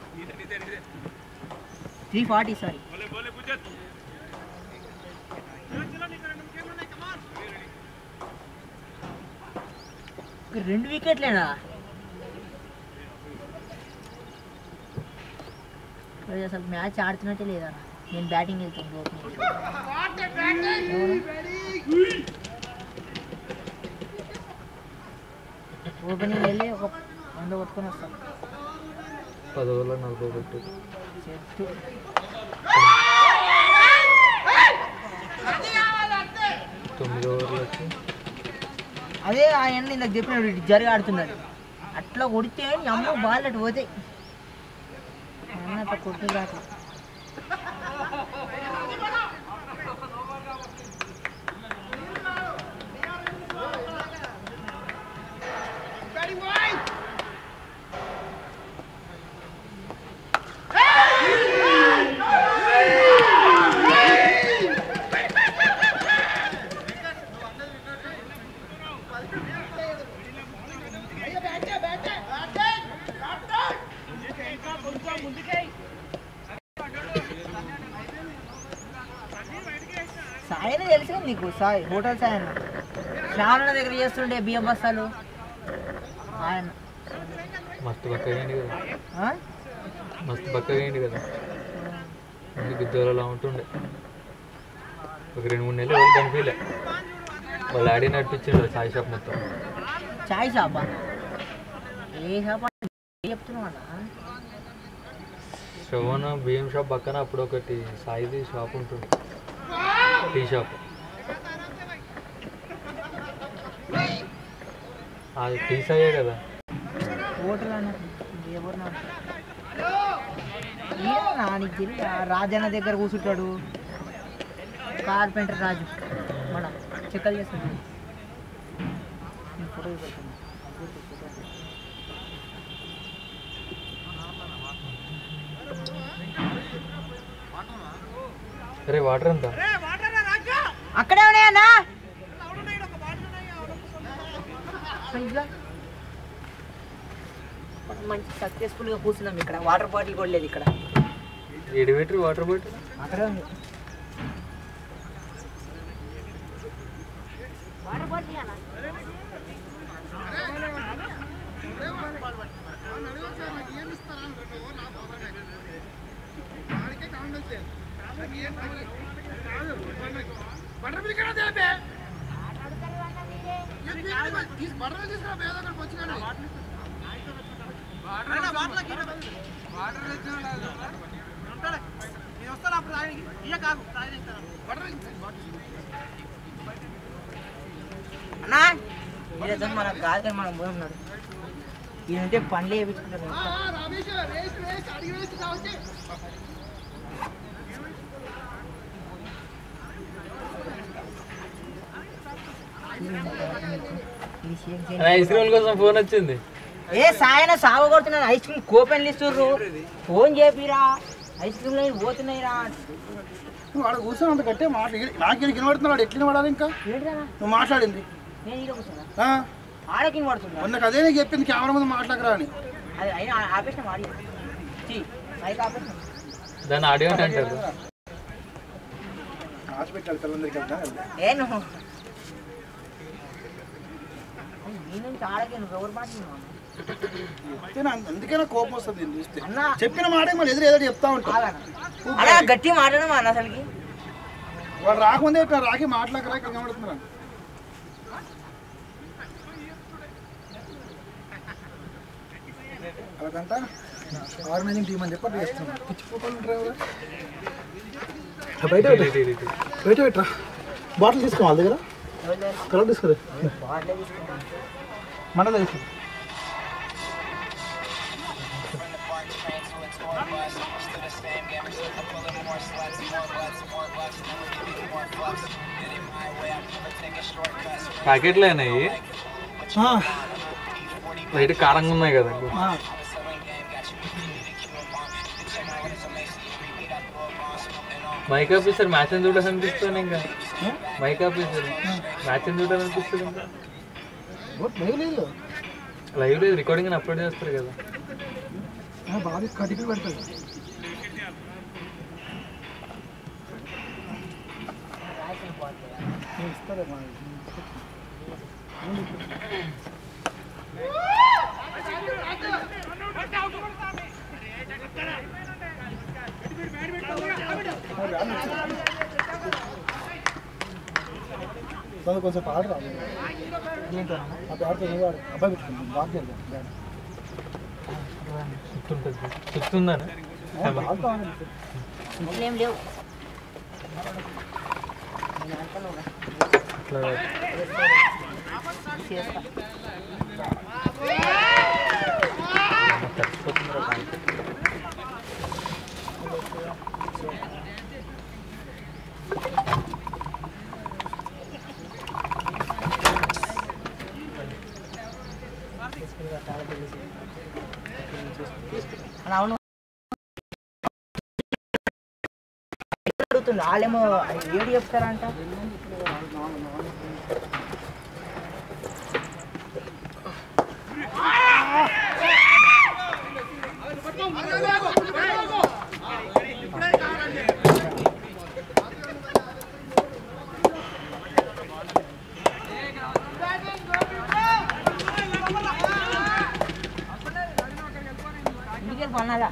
త్రీ ఫార్టీ సారీ बोले बोले गुजर రెండు వికెట్లేనా మరి అసలు మ్యాచ్ ఆడుతున్నట్టే లేదా నేను బ్యాటింగ్ వెళ్తాను ఓపెనింగ్ వెళ్ళి ఒక వంద కొట్టుకొని వస్తాను పది ఓవర్లో నలభై పెట్టి చెట్టు తొమ్మిది ఓవర్లు వచ్చి అదే ఆయన ఇందాక చెప్పినప్పుడు ఇటు జరిగి ఆడుతున్నాడు అట్లా కొడితే నీ అమ్మ బాల్ అటు పోతాయి అన్న అట్లా కొట్టి రాదు సాయన తెలుసు కదా నీకు సాయి హోటల్ సాయన శ్రావణ దగ్గర చేస్తుండే బియ్యం బస్తాలు ఆయన మస్తు బక్క అయ్యింది కదా ఆ? మస్తు బక్క అయ్యింది కదా అందుకు జ్వరంలా ఉంటుండే ఒక రెండు మూడు నెలలు ఎవరు కనిపించలే వాళ్ళు ఆడి నడిపించిండు సాయి షాప్ మొత్తం చాయ్ షాపా ఏ షాప్ అంటే ఏం చెప్తున్నావు అన్న శ్రవణ బియ్యం షాప్ పక్కన అప్పుడు ఒకటి సాయిది షాప్ ఉంటుంది టీ షాప్ అది టీ సాయే కదా ఓటర్ అన్న ఎవరు నాకు ఈయన నీకు తెలియదు ఆ రాజన్న దగ్గర కూర్చుంటాడు కార్పెంటర్ రాజు మన చెక్కలు చేస్తున్నాడు ఫోటో పెడతాను అరే వాటర్ ఎంత అక్కడే ఉన్నాయన్నా ఇంకా మంచి సక్సెస్ఫుల్గా కూర్చున్నాం ఇక్కడ వాటర్ బాటిల్ కూడా లేదు ఇక్కడ ఏడు మీటర్ వాటర్ బాటిల్ అక్కడే ఉంది బటర్ మిల్క్ ఎక్కడ తేపే బటర్ మిల్క్ తీసుకురా పేద అక్కడికి వచ్చి కానీ అన్నా ఈరోజు మనకు కాదు కానీ మనం పోయి ఉన్నాడు ఈయన ఉంటే పనులు వేయించుకుంటారు రమేష్ రేస్ రేస్ అడిగి రేస్ కావచ్చు ఐస్ క్రీమ్ కోసం ఫోన్ వచ్చింది ఏ సాయన సాగు కొడుతున్నాను ఐస్ క్రీమ్ కూపెన్లు ఇస్తుర్రు ఫోన్ చేపిరా ఐస్ క్రీమ్లు అవి పోతున్నాయిరా నువ్వు ఆడ కూర్చొని అంత గట్టే మాట నాకు ఇక్కడ వినబడుతున్నాడు ఎట్లా వినబడాలి ఇంకా ఏంటిరా నువ్వు మాట్లాడింది నేను ఈడ కూర్చున్నా ఆ, ఆడకి పడుతున్నా మొన్న అదే నీకు చెప్పింది కెమెరా ముందు మాట్లాడరా అని అది అయినా ఆపేసిన మాడి అయితే ఆపేసిన దాన్ని ఆడియో అని అంటారు హాస్పిటల్ పిల్లలందరికీ వెళ్తా ఏ నువ్వు నీ నుంచి ఆడకి నువ్వు ఎవరు మాట్లాడుతున్నావు అంతేనా అందుకే నాకు కోపం వస్తుంది నేను చూస్తే అన్నా చెప్పిన మాట మళ్ళీ ఎదురు ఏదో చెప్తా ఉంటా ఆగన్నా. అలా గట్టి మాట్లాడమా అన్న అసలుకి వాడు రాకముందే ఇక్కడ రాకి మాట్లాడకరా ఇక్కడ కనబడుతున్నాను అలాగంట ఆర్గనైజింగ్ టీం అని చెప్పి అట్లా చేస్తున్నాం పిచ్చిపోతాను డ్రైవర్ బయట పెట్టు. బయట పెట్టరా బాటిల్ తీసుకోవాలి దగ్గర తర్వాత తీసుకోరు బాటిల్ తీసుకున్నాను మండల తీసుకో ప్యాకెట్లు అయినాయి లైట్ కారంగా ఉన్నాయి కదా మైక్ ఆఫీసర్ మ్యాచ్ అని చూడాలనిపిస్తుంది ఇంకా మైక్ ఆఫీసర్ మ్యాచ్ అని చూడాలనిపిస్తుంది ఇంకా లేదు లైవ్ లేదు రికార్డింగ్ అప్లోడ్ చేస్తారు కదా బాగా కటికలు పెడతాడు ఇస్తారే మా చదువు కొంచెం పాట రాదు ఆ బ్యాట్ నువ్వు వాడు అబ్బాయి పెట్టుకుంటాం బాగా చేద్దాం బ్యాట్ చుట్టుంటుంది చుట్టుందని బాగా కావాలి ఇంకేం లేవు నేను అంటాను కదా. అట్లా చేస్తా చచ్చిపోతుందిరా ప్యాంట్. అలా అవును అడుగుతుంది వాళ్ళేమో ఏడు చెప్తారంట ఇంటికి పన్నారా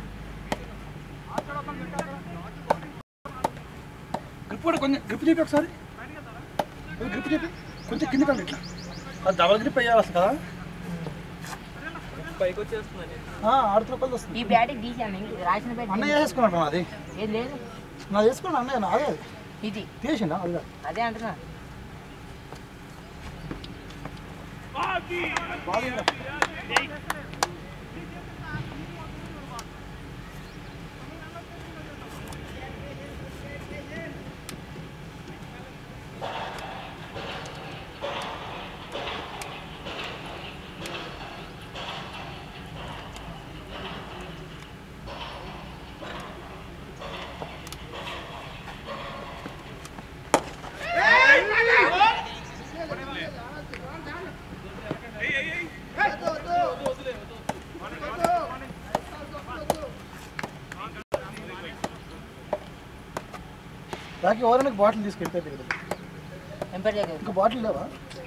గ్రిప్ కూడా కొంచెం గ్రిప్ చెప్పి ఒకసారి గ్రిప్ చెప్పి కొంచెం కింద కండి ఇట్లా అది డబల్ గ్రిప్ అయ్యాలి అసలు కదా పైకి వచ్చేస్తుందని ఆ, ఆరు రూపాయలు వస్తుంది ఈ బ్యాటింగ్ తీసాను ఇది రాసిన బ్యాట్ అన్నయ్య వేసుకున్నాడు అది ఏది లేదు నా వేసుకున్నా అన్నయ్య నా అదే ఇది తీసిండా అది కాదు. అదే అంటున్నా బాగుందిరా. నాకు ఎవరైనా బాటిల్ తీసుకెళ్తే ఇక్కడ ఎంపైర్ దగ్గర ఇంకా బాటిల్ లేవా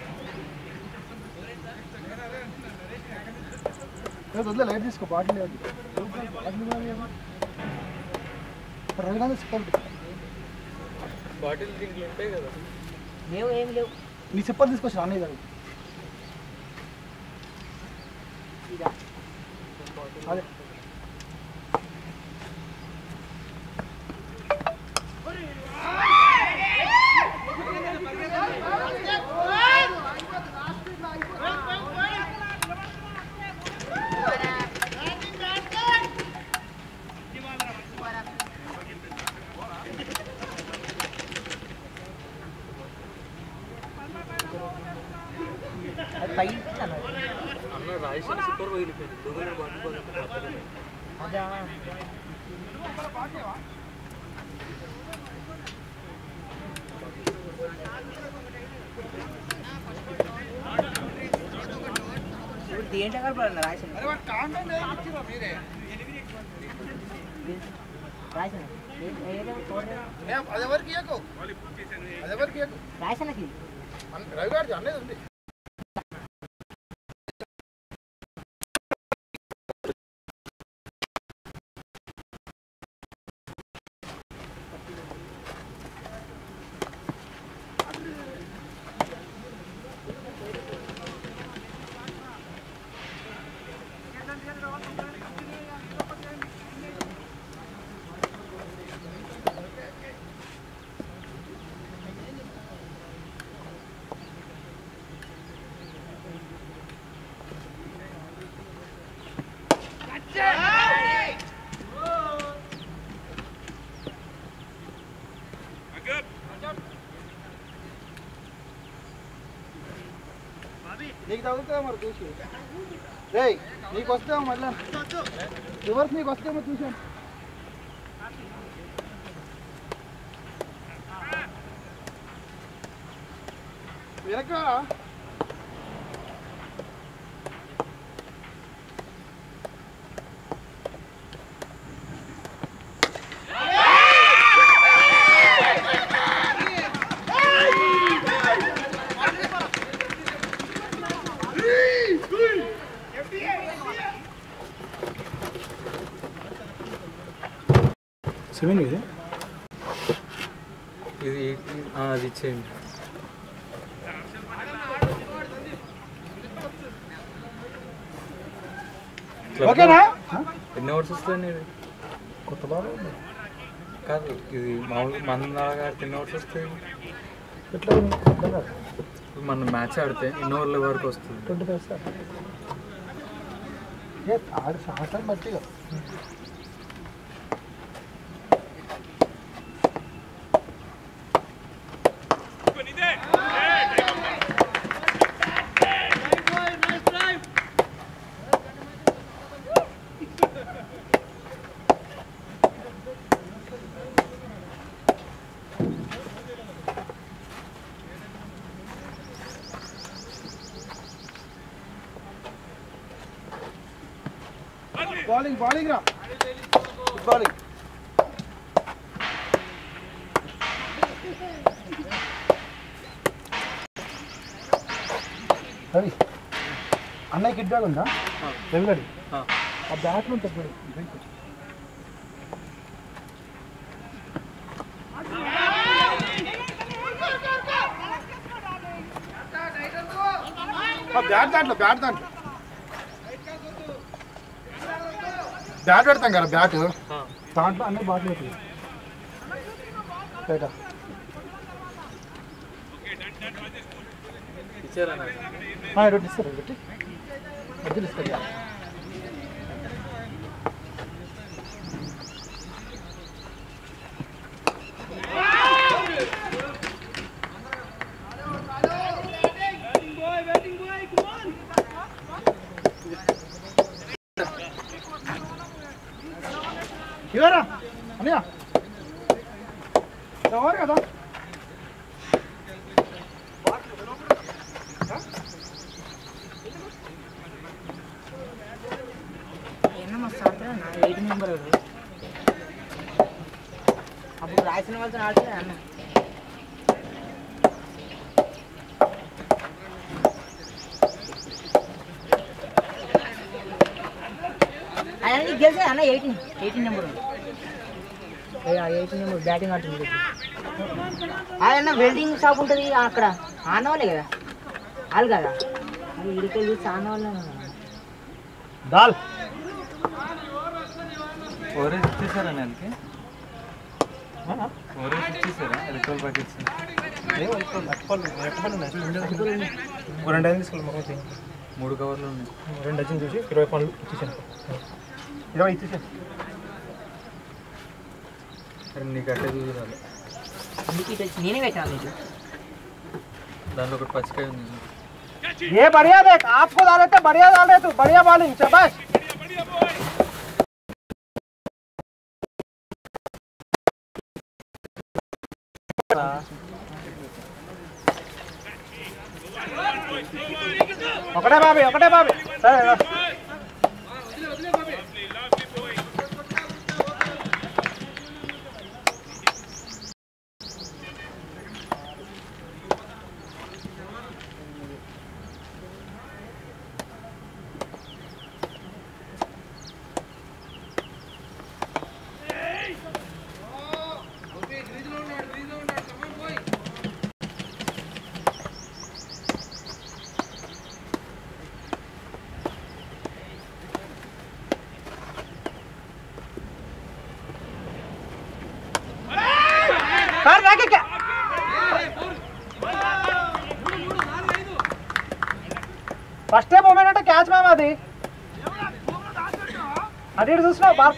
లేదు వదిలే లైట్ తీసుకో బాటిల్ లేదు బాటిల్ కూడా లేదు. రవిగానే చెప్పండి బాటిల్ దీంట్లో ఉంటాయి కదా లేవు ఏం లేవు నీ చెప్పలు తీసుకొచ్చి అన్నయ్య గారు ఇదా అదే అది పై అన్నారు అన్న రాజేశ్వరి సూపర్ వదిలిపోయింది దుగ్గల బాటిల్ పడుతుంది అదా ఇప్పుడు దేంట్లో కలపాలన్న రాసిన రాసిన అది ఎవరికి ఇయ్యకు అది ఎవరికి ఇయ్యకు రాసినకి అన్న- రవి గారిది అన్నది ఉంది నీకు తగ్గుతుందా మరి చూసి రేయ్ నీకు వస్తావు మళ్ళా రివర్స్ నీకు వస్తేమో చూసాను వెనక సెవెన్ ఇది ఇది ఆ, అది ఇచ్చేయండి ఓకేనా ఎన్ని అవర్స్ వస్తుంది ఇది కొత్త బాగా ఉంది కాదు ఇది మామూలుగా మన లాగా ఆడితే ఎన్ని అవర్స్ వస్తుంది ఎట్లా ఉంది? అర్థం కాదు. ఇప్పుడు మనం మ్యాచ్ ఆడితే ఎన్ని ఓవర్ల వరకు వస్తుంది ట్వంటీ ఫైవ్ సార్ ఏ ఆడు సాహసం బట్టిగా బౌలింగ్ బౌలింగ్ రా గుడ్ బౌలింగ్ రవి అన్నయ్య కిడ్ బ్యాగ్ ఉందా రవి గడి ఆ. ఆ బ్యాట్లో ఉంటుంది చూడు డ్రింక్ బ్యాట్ దాంట్లో బ్యాట్ దాంట్లో బ్యాట్ పెడతాం కదా బ్యాట్ ఆ. దాంట్లో అన్ని బాటిల్ పెట్టి బయట ఇచ్చారా నాకు? రొట్టి ఇస్తారు రొట్టి మధ్యలో ఇస్తారు ఇక. ఇవరా అన్నయ్య ఎవరు కదా ఎన్న మస్తు ఆడతాడు నా ఎయిట్ మెంబర్ ఆ అప్పుడు రాసిన వాళ్ళతో ఆడుతుంది అన్న ఆయన నీకు తెలుసా అన్న eighteen eighteen number eighteen number batting ఆడుతుంది అదన్న వెల్డింగ్ షాప్ ఉంటుంది అక్కడ ఆన్న వాళ్ళే కదా వాళ్ళు కదా అది ఇడికెళ్ళి చూసి ఆన్న వాళ్ళే కదా. దాల్ ఓరేజ్ ఇచ్చేసారా నెలకి ఓరేజ్ ఇచ్చేసారా ఎలక్ట్రల్ ప్యాకెట్స్ రెండు ఐదు తీసుకోవాలి మొత్తం చేయి. మూడు కవర్లు ఉన్నాయి రెండు డజన్ చూసి ఇరవై పనులు ఇచ్చేసాను ఇరవై ఇచ్చేసాను అరే నీకు అట్టే చూడాలి అందుకే ఇటు వచ్చి నేనే పెట్టాను నీకు దాంట్లో ఒకటి పచ్చికాయ ఉంది చూడు. ये बढ़िया देख आपको डाल रहे थे बढ़िया डाल रहे तू बढ़िया बॉलिंग शाबाश ఒకటే బాబీ ఒకటే బాబీ సరే రా. కారు రాకెక్కా. ఫస్ట్ టైం మూమెంట్ అంటే క్యాచ్ మ్యామ్ అది అది ఇటు చూసినావు బా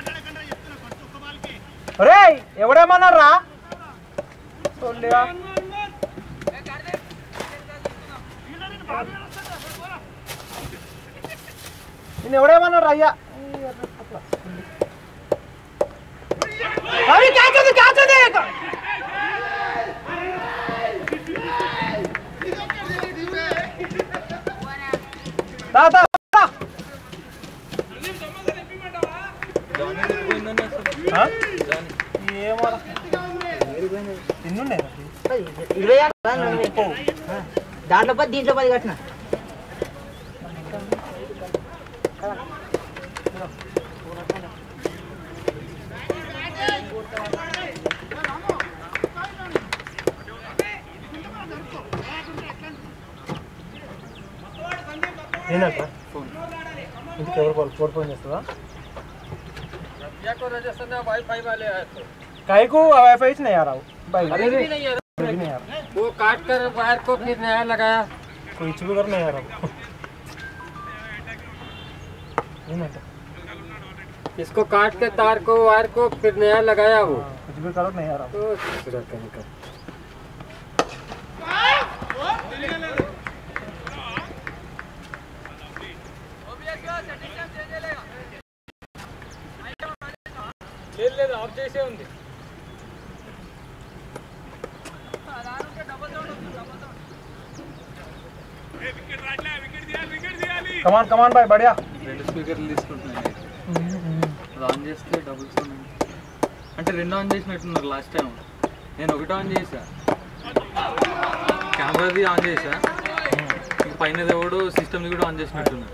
రే ఎవడేమన్నారా చూడలేవా నేను ఎవడేమన్నాడు అయ్యా అవి క్యాచ్ ఉంది క్యాచ్ ఉంది దా దా దా. జానీ వెళ్ళిపోయిందని అసలు ఆ? జానీ ఏమో ఎన్నున్నాయి ఇరవై ఆరు కదా నువ్వు. ఆ, దాంట్లో పది దీంట్లో పది కట్టిన ఏంటంట ఫోన్ ఇంటికి ఎవరు కాల్ ఫోర్ ఫోన్ చేస్తుందా वाईफाई वाले आए थे काय को वाईफाई नहीं आ रहा हूँ भाई अरे भी नहीं है भी नहीं आ रहा वो काट कर वायर को फिर नया लगाया कोई चुप कर नहीं आ रहा हूँ ఏంటంట इसको काट के तार को वायर को फिर नया लगाया वो कुछ भी करो नहीं आ रहा तो दूसरा कहीं का లేదు ఆఫ్ చేసే ఉంది కమాన్ కమాన్ బాయ్ బడియా రెండు స్పీకర్లు తీసుకుంటున్నాయి అది ఆన్ చేస్తే డబుల్ సౌండ్ అంటే రెండు ఆన్ చేసినట్టున్నారు లాస్ట్ టైం నేను ఒకటి ఆన్ చేసా కెమెరాది ఆన్ చేసా ఇంక పైన ఎవడు సిస్టమ్ది కూడా ఆన్ చేసినట్టున్నారు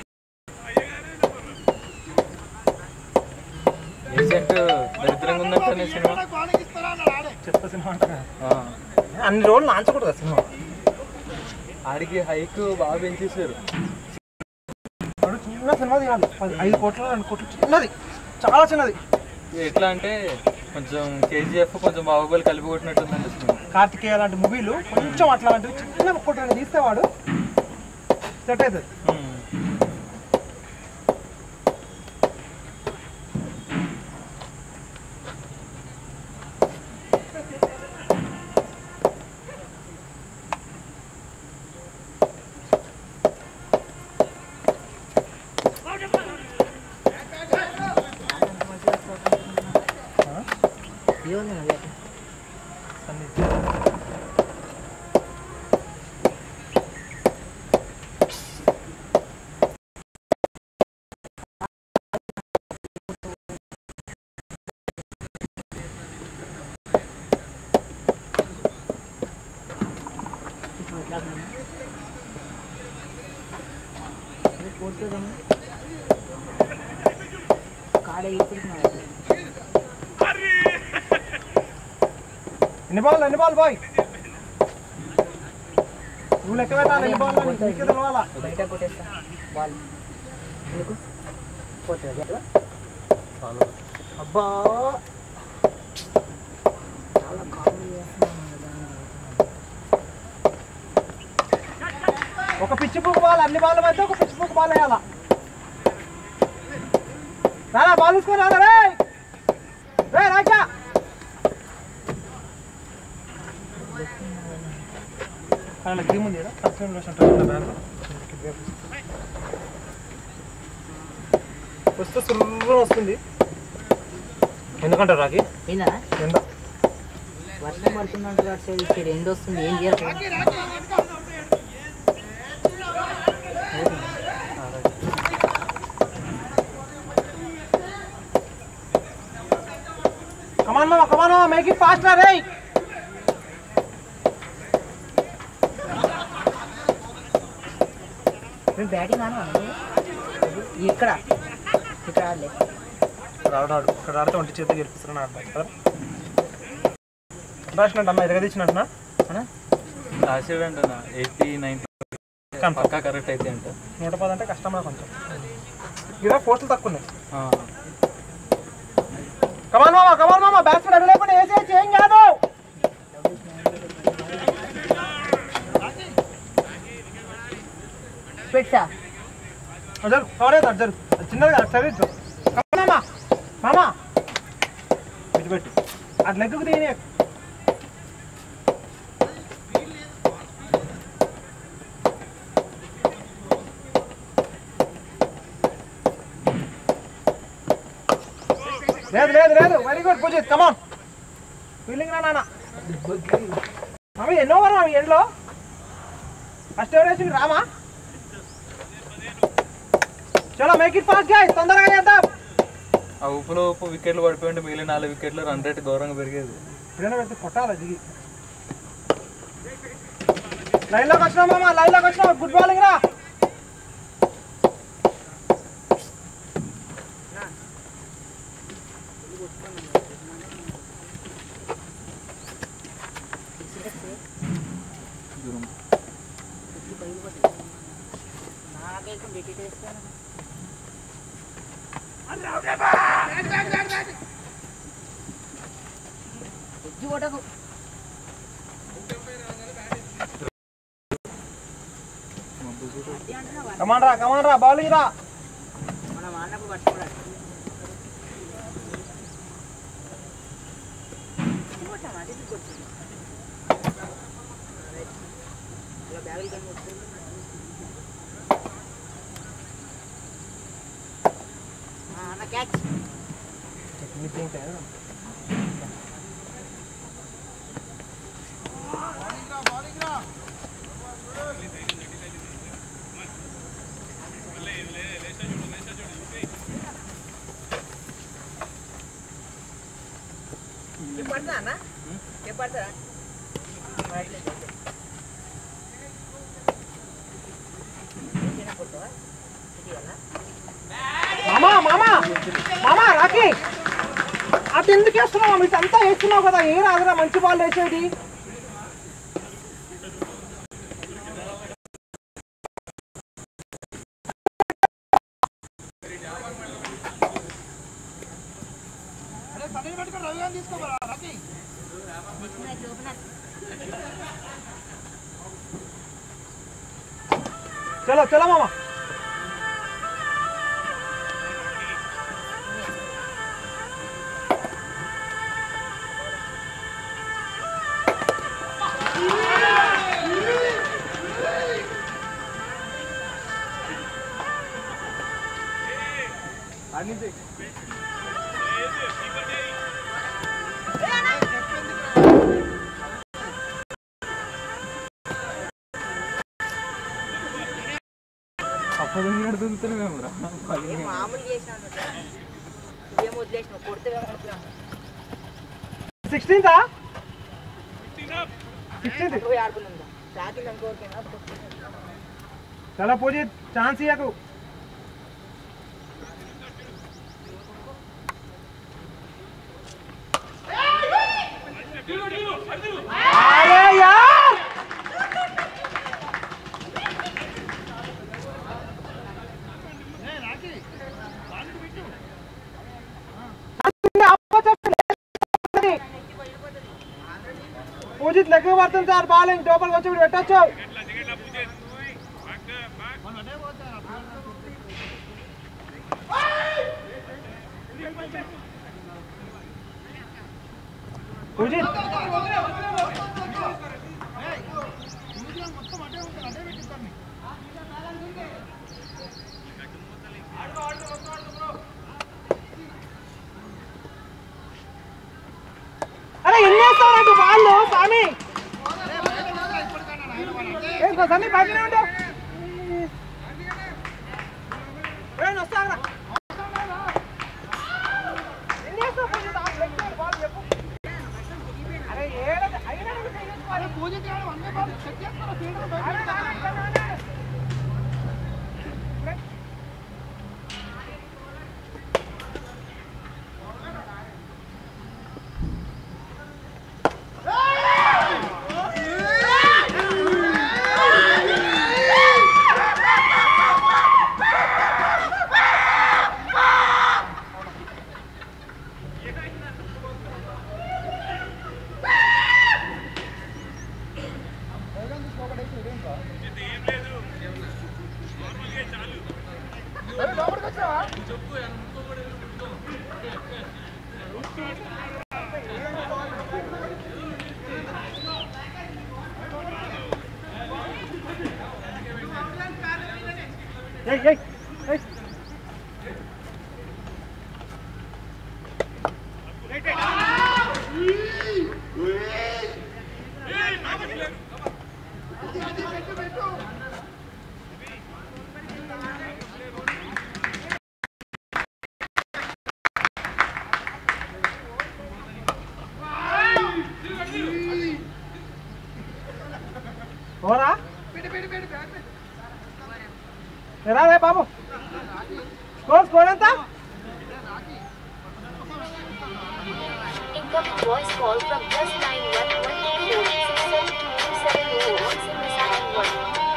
సెట్ దరిద్రంగా ఉందంటే అనే సినిమా చెత్త సినిమా అంటారా ఆ. అన్ని రోజులు నాంచకూడదు ఆ సినిమా ఆడికి హైక్ బాగా పెంచేసారు వాడు చిన్న సినిమా తీయాలి పది- ఐదు కోట్లు రెండు కోట్లు చిన్నది చాలా చిన్నది ఎట్లా అంటే కొంచెం కేజీఎఫ్ కొంచెం బాహుబలి కలిపి కొట్టినట్టుందండి సినిమా కార్తికేయ లాంటి మూవీలు కొంచెం అట్లాంటివి చిన్న ఒకటి రెండు తీస్తే వాడు సెట్ అవుతుంది ఉమ్. ఏముంది మరి? కాడ ఎత్తుకున్నాడు ఎన్ని బాల్ ఎన్ని బాల్ బాయ్ నువ్వు లెక్క పెట్టాలి ఎన్ని బాల్ నీకు తెలవాలా బయట కొట్టేస్తా బాల్ ఎందుకు పోతుంది ఎట్లా చాలా అబ్బా చాలా కామెడీ చేస్తున్నాను ఒక పిచ్చి పువ్వు బాల్ అన్ని బాల్ మధ్య ఒక పిచ్చి పువ్వు బాల్ వేయాలా రారా బాల్ తీసుకొని రారా రే రే రాజా అలా గేమ్ ఉంది కదా పర్సనల్ లోషన్ వస్తే సుర్రం వస్తుంది ఎందుకంటారు రాకి ఏందా ఎండ వర్షం పడుతుందంటే అటు సైడ్ ఇటు సైడ్ ఎండ వస్తుంది ఏం చేయాలి కమాన్ మామ కమాన్ మామ మేక్ ఇట్ ఫాస్ట్ రా రేయ్ మేము బ్యాటింగ్ ఆను ఇక్కడ ఇక్కడ ఆడలే రాడు ఇక్కడ ఆడితే ఒంటి చేతి గెలిపిస్తున్నాను ఆడతాను కదా రాసినట్టు అన్న ఎరగదీసినట్టునా రాసాడంట ఎయిటీ నైన్టీ కన్ఫర్మ్ పక్కా కరెక్ట్ అయితే అంట నూట పది అంటే కష్టమా కొంచెం ఇక్కడ పోస్టులు తక్కువ ఉన్నాయి ఆ. కమాన్ మామ కమాన్ మామ బ్యాట్స్మెన్ అడ్డు లేకుండా వేసేయచ్చు ఏం కాదు పెట్టా అజరు కవర్ అవుతుంది అజరు అది చిన్నది కాదు సర్వీస్ కమాన్ మామ మామ ఇటు పెట్టు అటు లెగ్గుకు తీయని లేదు లేదు లేదు very good Poojith come on feeling రా నాన్న అవి ఎన్నో వరం అవి ఎండ్లో ఫస్ట్ ఎవరు వేసింది రామా చలో మేక్ ఇట్ ఫాస్ట్ గాయ్ తొందరగా చేద్దాం ఆ ఉప్పులో ఉప్పు వికెట్లు పడిపోయింటే మిగిలిన నాలుగు వికెట్లు రన్ రేట్ ఘోరంగా పెరిగేది ఇప్పుడైనా పెడితే కొట్టాలి దిగి లైన్లోకి వచ్చినావు మామ లైన్లోకి వచ్చినావు గుడ్ బాలింగ్ రా నాకైతే డెటిట్ వేస్తాను ఎజ్జు కొట్టకు కమాన్ రా కమాన్ రా బౌలింగ్ రా మనం అన్నప్పుడు పట్టుకోవాలి బ్యాగులు కానీ అన్న క్యాచ్ పడతా అన్న ఏం పడతా మామా మామా మామా రాకీ అటు ఎందుకు వేస్తున్నావు ఇటు అంతా వేస్తున్నావు కదా ఏ రాదురా మంచి బాల్ వేసేది చలో చలో మామ అప్పుడు నడుతుంది మేము రా ఏం మామూలు చేసినాను ఏం వదిలేసినావు కొడితే ఏమనుకున్నాను సిక్స్టీన్తా సిక్స్టీన్త్ పోయి ఆడుకున్నాం రాత్రి అనుకోరికైనా చలో పూజ ఛాన్స్ ఇయ్యకు అరే యార్ పూజిత్ లెక్క పడుతుంది సార్ బాల్ ఇంక లోపలికి వచ్చి ఇప్పుడు పెట్టచ్చు పూజిత్ అరే ఎన్ని వేస్తావు నాకు వాళ్ళు స్వామి ఏ స్వామి బయటనే ఉండు ఏ వస్తావురా ఎన్ని వేస్తావు పూజిత్? ఆ లెక్క ఉంది, బాల్ చెప్పు. అరే ఏడ- అయినా నువ్వు చెయ్యొచ్చు మరి. అరే నాన్న, ఇక్కడ నాన్న. ఏయ్ ఏయ్ ఏయ్ పోరా ఎరా రే బాబు స్కోర్ స్కోర్ ఎంత Incoming voice call from plus nine one one eight four six seven two seven zero one seven seven one.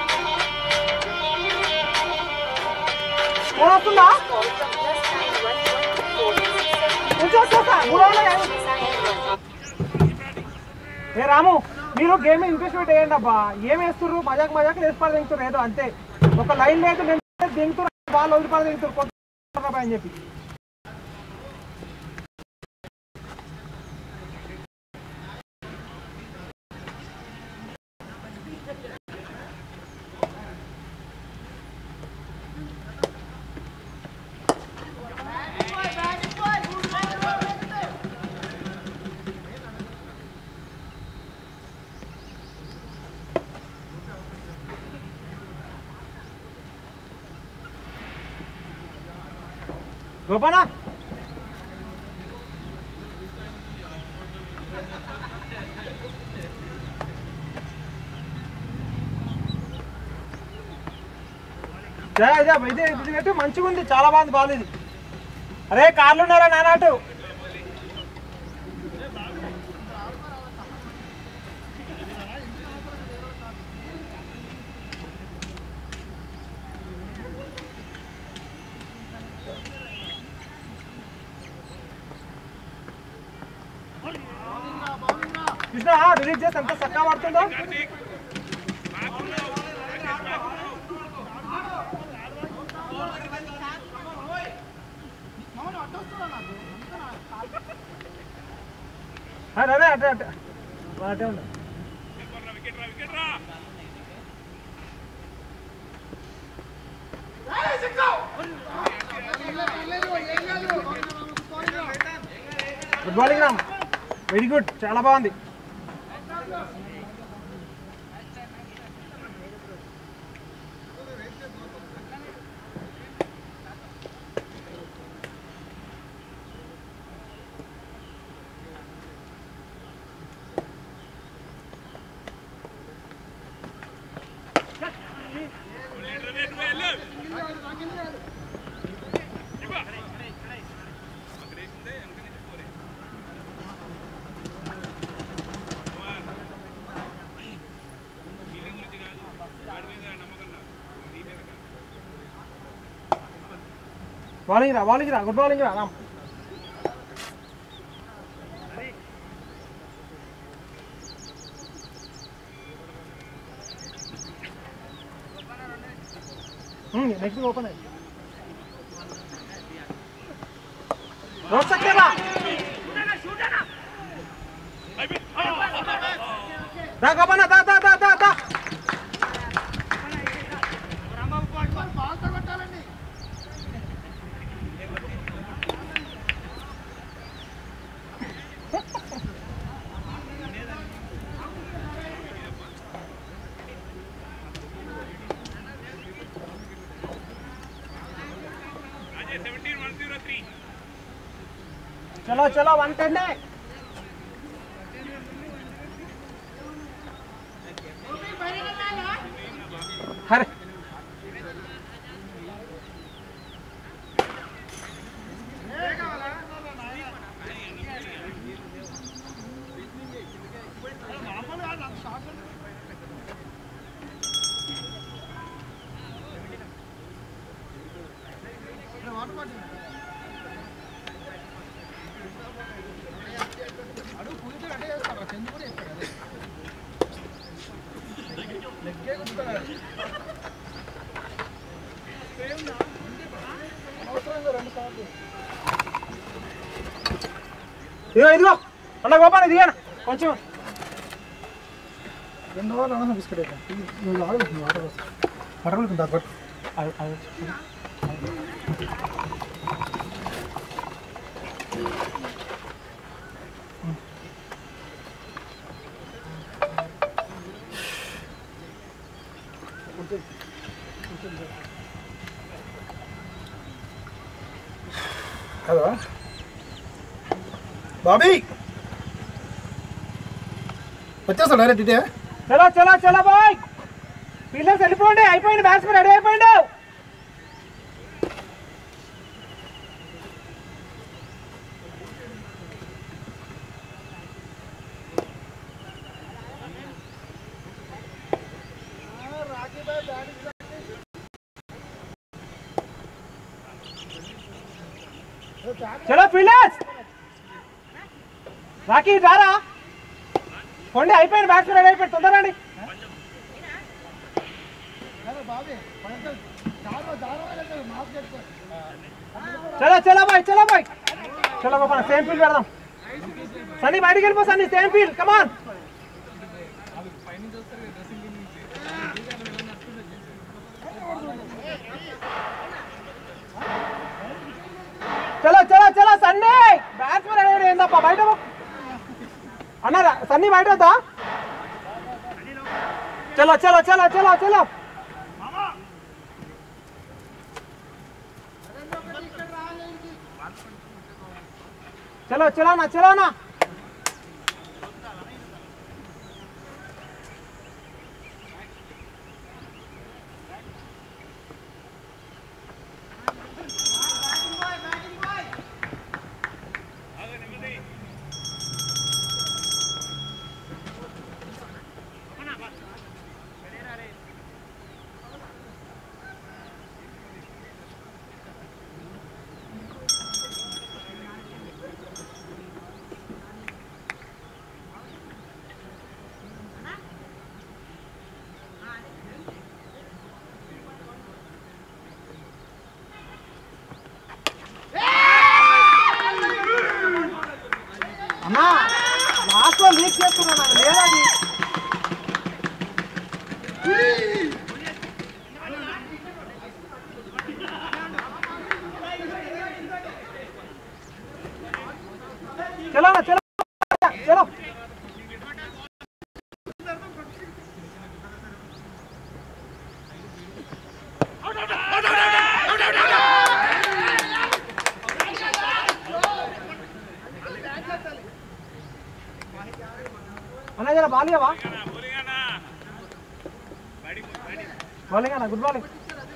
Score వస్తుందా Call from plus nine one one two four six seven two కొంచెం వచ్చేస్తా మూడు వందల యాభై. seven one. ఏ రాము మీరు game interest పెట్టి వేయండి అబ్బా ఏం వేస్తుర్రు మజాక్ మజాక్ వేసుకోవాలి దింగుతారు ఏదో అంతే ఒక లైన్ లేదు నేను దింగుతారు బాల్ వదిలిపాలి దింగుతారు కొత్త అని చెప్పి గోపానా జయ జయ ఇది ఇది పెట్టు మంచిగా ఉంది చాలా బాగుంది బాల్ ఇది అరే కార్లు ఉన్నారా నానాటు కృష్ణ రిలీజ్ చేసి ఎంత చక్కగా పడుతుందో అదే అదే అటే అటే అటే ఉండు వికెట్ రా వికెట్ రా good morning Ram very good చాలా బాగుంది బౌలింగ్ రా బౌలింగ్ రా గుడ్ బౌలింగ్ రా రామ్ నెక్స్ట్ ఓపెన్ అయ్యి రోడ్ సక్సేనా దా గోపన్న దా దా దా దా దా Ajay seventeen one zero three చలో చలో వన్ టెన్ హరే ఇదిగో ఇదిగో అన్న గోపాల్ ఇది ఇయ్యనా? కొంచెం రెండు వారాలు అన్న బిస్కెట్ అయితే నువ్వు ఆడుతుంది వాటర్ పడవలుకుంది అది పట్టు అది- అది- కదా బాబీ వచ్చేస్తా డైరెక్ట్ ఇటే చలో చలో చలో బాయ్ పిల్లర్స్ వెళ్ళిపోండి అయిపోయింది బ్యాట్స్మెన్ రెడీ అయిపోయిండు చలో ఫీల్డర్స్ రాకీ రారా పోండి అయిపోయింది బ్యాట్స్మెన్ రెడీ అయిపోయింది తొందర రండి చలో చలో బాయ్ చలో బాయ్ చలో గోపాల్ సేమ్ ఫీల్డ్ పెడదాం సన్నీ బయటికి వెళ్ళిపో సన్నీ సేమ్ ఫీల్డ్ కమాన్ చలో చలో చలో సన్నీ బ్యాట్స్మెన్ రెడీ ఏందప్ప బయట పో. అన్నారా సన్నీ బయట వద్దా చలో చలో చలో చలో చలో చలో చలో నా చలో నా చలో అన్న చలో చలో అన్న జర బాలియవా బౌలింగ్ అన్న గుడ్ బౌలింగ్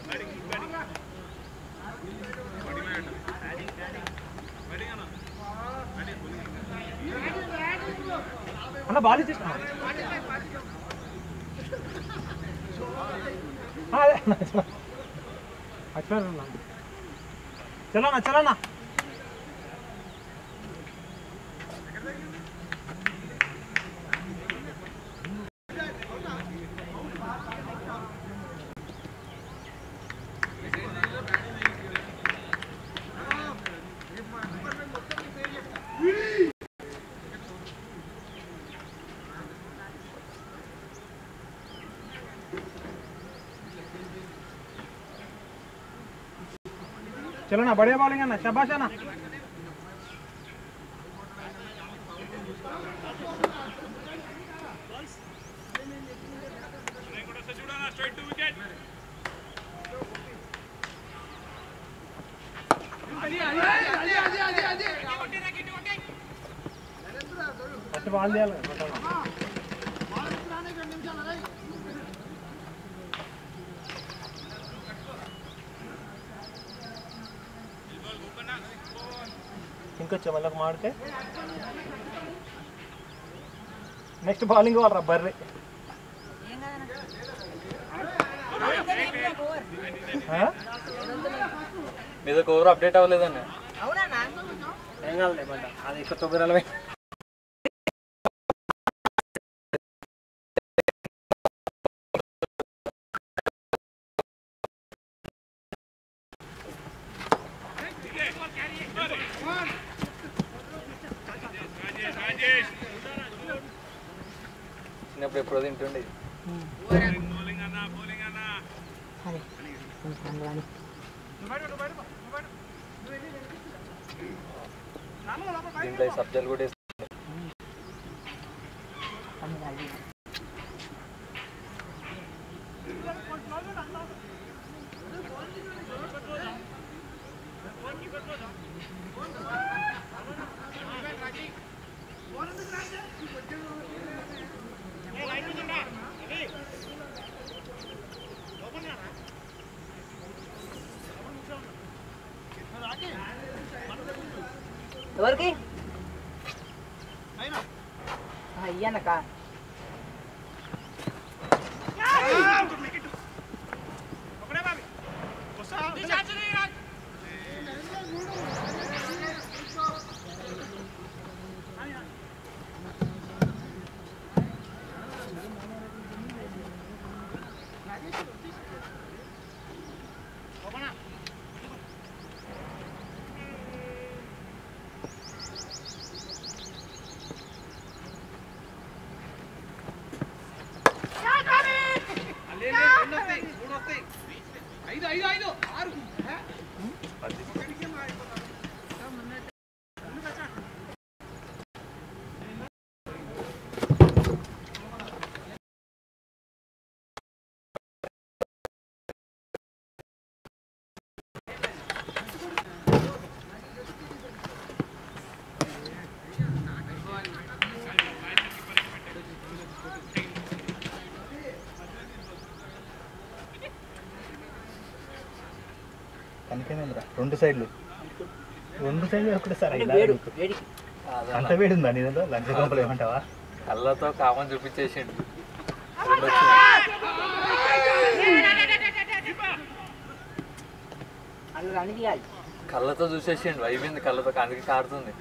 అన్న బాల్ ఇచ్చేసిన అదే అన్న, చలో. అట్లా అన్న. చలో అన్న చలో అన్న चलो ना बढ़िया बॉलिंग है ना शाबाश है ना ఫస్ట్ బాల్ చేయాలి ఇంకొచ్చా మళ్ళీ ఒక మాడితే నెక్స్ట్ బౌలింగ్ వాళ్ళరా బర్రె ఆ? మీద ఓవర్ అప్డేట్ అవ్వలేదన్న అవునా ఏం కాదులే బండ అది ఎక్కువ తొమ్మిది నలభై చిన్నప్పుడు ఎప్పుడో తింటుండే దీంట్లో ఈ సబ్జెక్ట్ కూడా వేస్తారు. ఎవరికి అయ్యానక్క కనుకేమేంద్రా రెండు సైడ్లు రెండు సైడ్లు ఒకటే సార్ అంటే వేడి వేడికి అంత వేడి ఉందా నీ దాంట్లో లంచ కొంపలు ఏమంటావా కళ్ళతో కామన్ చూపించేసిండు అందులో అన్ని తీయాలి కళ్ళతో చూసేసిండు అయిపోయింది కళ్ళతో అందుకే కారుతుంది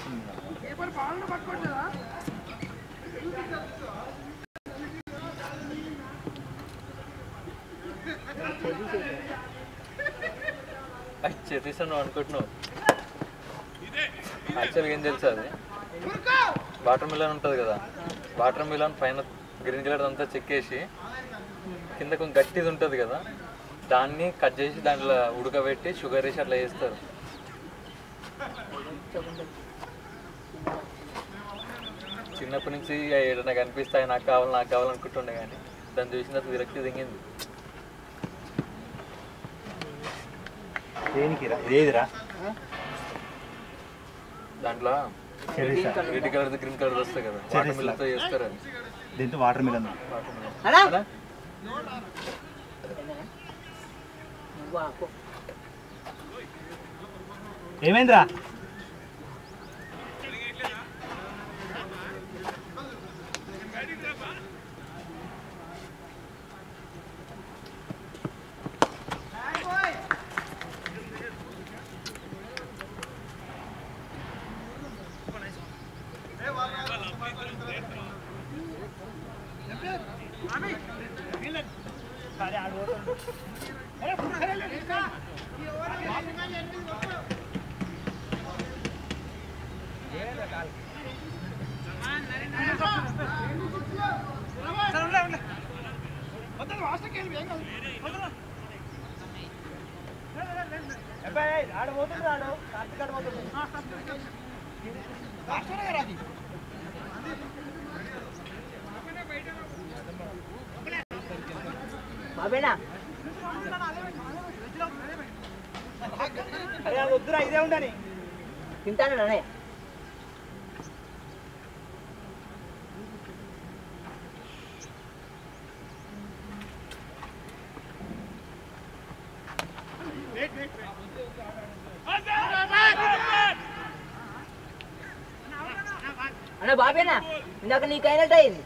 అది చేతేసాను నువ్వు అనుకుంటున్నావు యాక్చువల్గా ఏం తెలుసు అది వాటర్ మిలన్ ఉంటుంది కదా వాటర్ మిలన్ పైన గ్రీన్ కలర్ అంతా చెక్కేసి కింద కొంచెం గట్టిది ఉంటుంది కదా దాన్ని కట్ చేసి దాంట్లో ఉడకబెట్టి షుగర్ వేసి అట్లా చేస్తారు చిన్నప్పటి నుంచి ఏదైనా కనిపిస్తాయి నాకు కావాలి నాకు కావాలనుకుంటుండే కానీ దాన్ని చూసిన తర్వాత విరక్తి దిగింది దేనికి రా ఏదిరా దాంట్లో చెరీసా రెడ్ కలర్ గ్రీన్ కలర్ వస్తాయి కదా వాటర్ మిల్లతో చేస్తారు అది దీంతో వాటర్ మిలన్ వాటర్ మిల్లన్ అలా అలా? నువ్వు ఆపు. ఏమైందిరా బాబేనా అరే అది వద్దురా ఇదే ఉండని తింటాను అన్నయ్య అన్న బాబేనా ఇందాక నీకు అయినట్టు అయింది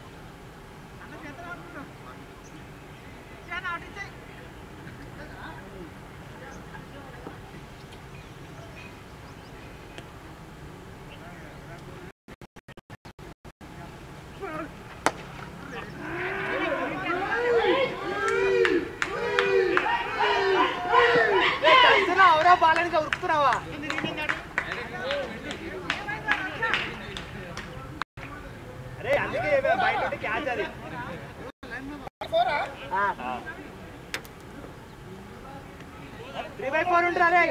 అవరా బాలని ఉరుకుతున్నావా అరే అందుకే బయట ఉంటే క్యాచ్ అది ఆ, త్రీ బై ఫోర్ ఉంటారా రే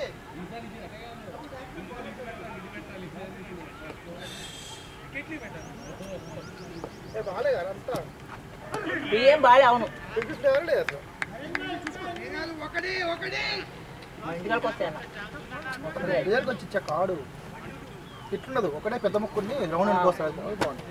బియ్యం బాగా అవును మా ఇంటికాడికి వస్తాయన్న రిజల్ట్ వచ్చి ఇచ్చా కాడు ఇట్లుండదు ఒకటే పెద్ద ముక్కుని రౌండ్ వెళ్ళిపోతాడు అది బాగుంది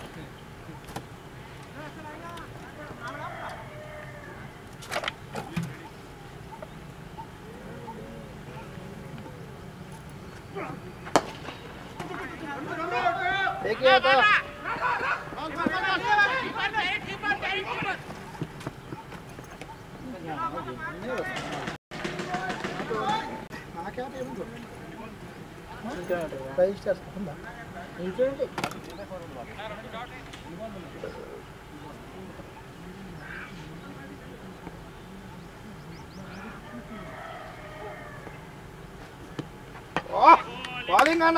देखिए आता నాకేమో ఏముందో ఫైవ్ స్టార్స్ ఉందా ఇంట్లో ఉంటుంది బౌలింగ్ అన్న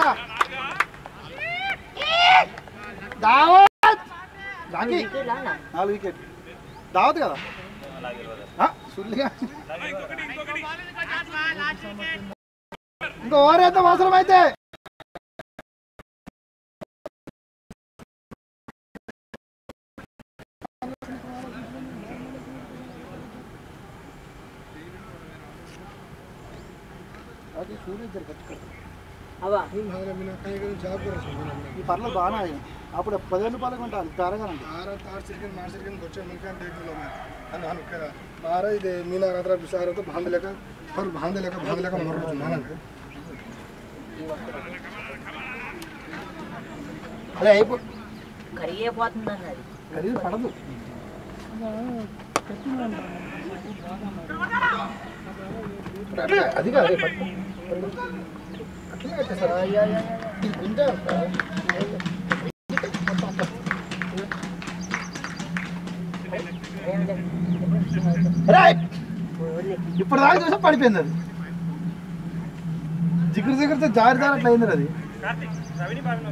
దావత్ దానికి వికెట్లా అన్న నాలుగు వికెట్ దావత్ కదా ఆ, సుల్లిగా ఇంకా ఓవర్ వేద్దాం అవసరం అయితే అది సూర్య జరగచ్చు అవా ఈ పర్లేదు బాగానే అయింది అప్పుడు పదిహేను రూపాయలు కొంటాను పెరగానండి महाराज दे मीना रात्रा बिसार तो बांध लेकर पर बांध लेकर बांध लेकर मर मानन అదే అయిపో కరిగిపోతుంది అన్న అది ఖరీదు పడదు అట్లే అది కాదు రేపు పట్టు. అట్లే కట్టేసారు ఇది గుంజ ఇప్పుడు దాకా చూసా పడిపోయింది అది జిగురు జిగురుతో జారి జారి అట్లా అయింది అది రవిని బాగా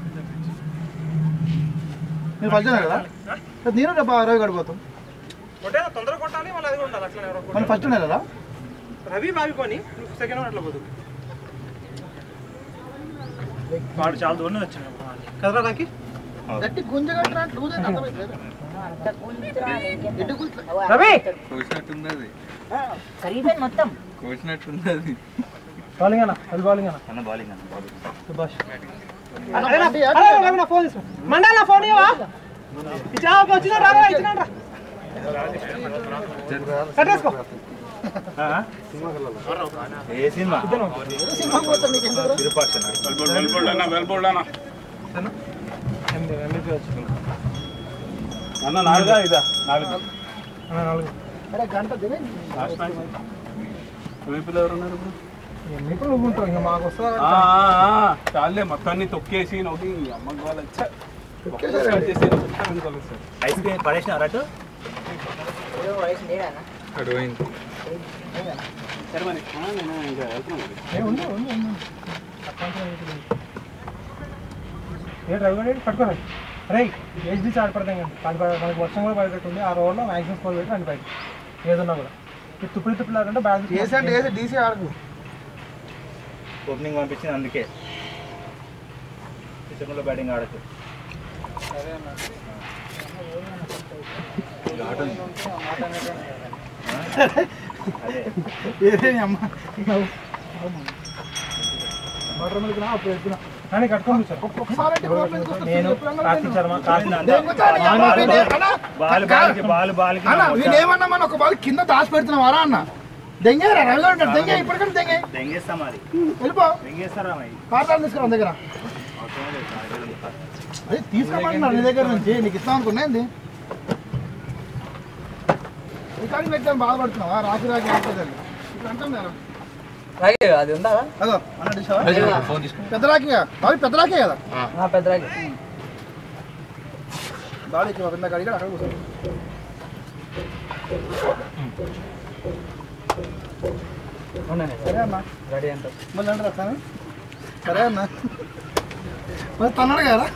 మీరు ఫస్ట్ కదా నేను రేపు రవి గడిపోతాం కొట్టే తొందరగా కొట్టాలి మళ్ళీ అది కూడా ఉండాలి అట్లా ఎవరో మన ఫస్ట్ ఉన్నాయి కదా రవి బావికొని సెకండ్ వన్ అట్లా పోదు వాడు చాలా దూరం వచ్చింది కదరా రాకి గట్టి గుంజగట్టిన లూజ్ అయితే అర్థమైతే ఎటు కూర్చో రవి కోసినట్టున్నది ఖరీదైన మొత్తం కోసినట్టున్నది బౌలింగ్ అన్న అది బౌలింగ్ అన్న అన్న బౌలింగ్ అన్న bowling. సుభాష్ అన్న, అరే నా- బండి, అరే రవి నా ఫోన్ తీసుకో మండల్ నా ఫోన్ ఇవ్వవా ఇచ్చా వచ్చిన రా ఇచ్చిన రా కట్టేసుకో ఆ? ఏ సినిమా సింహం పోతాం నీకు ఎందుకు విరూపాక్షన వెల్బోల్డ్ అన్న వెల్బోల్డ్ అన్న MVP వచ్చింది అన్న నాలుగా ఇదా నాలుగు అన్న నాలుగు అరే గంట దిగే లాస్ట్ మ్యాచ్ ఎంపీలు ఎవరు ఉన్నారు ఇప్పుడు ఎన్నికలు నువ్వు ఉంటావు ఇంకా మాకు వస్తా ఆ, ఆ, ఆ, చాలే మొత్తాన్ని తొక్కేసి నొక్కి అమ్మకి వాళ్ళు వచ్చా చేసి మొత్తం కలుస్తారు ఐస్ క్రీమ్ పడేసిన అరటు వయసు లేడా అన్న? అటు పోయింది సరే మరి ఆ, నేను ఇంకా వెళ్తున్నాను మరి. ఏ ఉంది ఉంది ఉంది ఏ డ్రైవర్ ఏంటి పట్టుకోరా రే హెచ్డి చాట్ పడతాం కానీ పది పది మనకి వర్షం కూడా పడేటట్టుంది ఆ రోడ్లో మ్యాక్సిమం స్కోర్ పెట్టి రండి బయట ఏదన్నా కూడా ఈ తుప్పులు తుప్పులు ఆడంటే బ్యాట్ ఏసీ అంటే ఏసీ డీసీ ఆడకు ఓపెనింగ్ పంపించింది అందుకే సెకండ్లో బ్యాటింగ్ ఆడచ్చు అదే ఏసీ అమ్మ వాటర్ మిల్క్ నా అప్పుడు ఎత్తున కానీ కట్టుకొని కూర్చో ఒక్కసారి అంటే కోపం ఎందుకు వస్తుంది? నేను ఎప్పుడన్నా కార్తీక్ శర్మ కార్తీక్ దెంగుతాడు ఈ అమ్మ, వీడే. అన్న, బాల్ బాల్కి బాల్ బాల్కి అన్న వీడేమన్నా మన ఒక బాల్ కింద దాచి పెడుతున్నావారా అన్న దెంగేరా రవి గారు ఉంటాడు దెంగే ఇప్పటికంటే దెంగే దెంగేస్తాం మరి వెళ్ళిపో దెంగేస్తారా మరి పాఠాలు తీసుకురా దగ్గర అదే తీసుకోమంటున్నా నీ దగ్గర నుంచి నీకు ఇస్తాం అనుకున్నా ఏంది ఈ కానీ పెట్టాను బాధపడుతున్నావా రాకి రాకి ఆడుతుంది ఇప్పుడు అంటాం కదా అది ఉందా అదో అన్న చూసావా పెద్ద రాకిగా బావి పెద్ద రాకే కదా పెద్ద బాడీకి ఒక కింద కడిగి అక్కడ కూర్చో సరే అన్న రెడీ అంత మళ్ళీ అంటే వస్తాను సరే అన్న మరి తన్నాడు కదా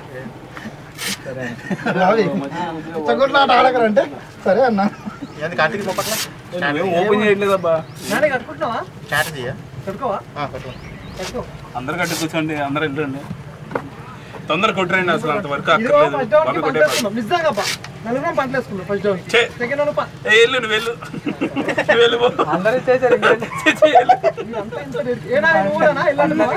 రావి ఇచ్చగొట్ల ఆట ఆడకరంటే సరే అన్న నువ్వేం ఓపెన్ చేయట్లేదబ్బా నాడే కట్టుకుంటున్నావా స్ట్రాటజీయా కట్టుకోవా అందరు కట్టి కూర్చోండి అందరు వెళ్ళండి తొందర కొట్టరండి అసలు అంతవరకు ఇదిగో అక్కర్లేదు ఫస్ట్ డౌన్ బాబు కి కొట్టే పంటేసుకున్నాం నిజంగా బా నలుగురం పంటలేసుకున్నాం ఫస్ట్ డౌన్ చే. సెకండ్ డౌన్ ఏ, వెళ్ళు నువ్వు వెళ్ళు నువ్వు వెళ్ళు పో. అందరూ చేశారు చే, చే, వెళ్ళు. ఏనా నువ్వు కూడానా ఇల్లంటున్నావా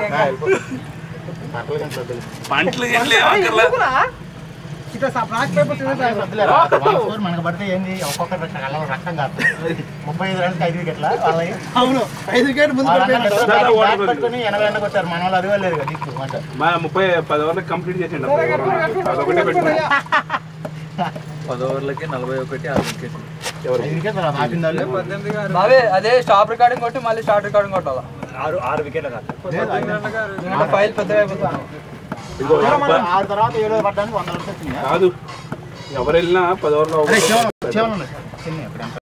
పంటలు ఏం లేవు అక్కర్లా ఇట్లా బ్లాక్ పేపర్ తినేసారు మనకు పడితే ఏంది ఒక్కొక్కటి రక్తం కాదు ముప్పై ఐదు రన్స్ ఐదు వికెట్ల వాళ్ళకి అవును ఐదు వికెట్ ముందు పట్టుకొని ఎనభై ఎన్నకు వచ్చారు మన వాళ్ళు అది కూడా లేదు కదా దిక్కు మాట మా ముప్పై పది వరకు కంప్లీట్ చేసిండు అప్పుడు. అదొకటే పెట్టుకున్నా పది ఓవర్లకి నలభై ఒకటి ఆరు వికెట్లు ఐదు వికెట్లు ఆపింది వాళ్ళు బావే అదే స్టాప్ రికార్డింగ్ కొట్టి మళ్ళీ షార్ట్ రికార్డింగ్ కొట్టాలా ఆరు ఆరు వికెట్లు కాదు ఎందుకంటే ఫైల్ పెద్దగా అయిపోతుంది ఇదిగో ఆరు తర్వాత ఏడు పడ్డానికి వంద రన్స్ వచ్చింది కాదు ఎవరు వెళ్ళినా పది ఓవర్లో చిన్న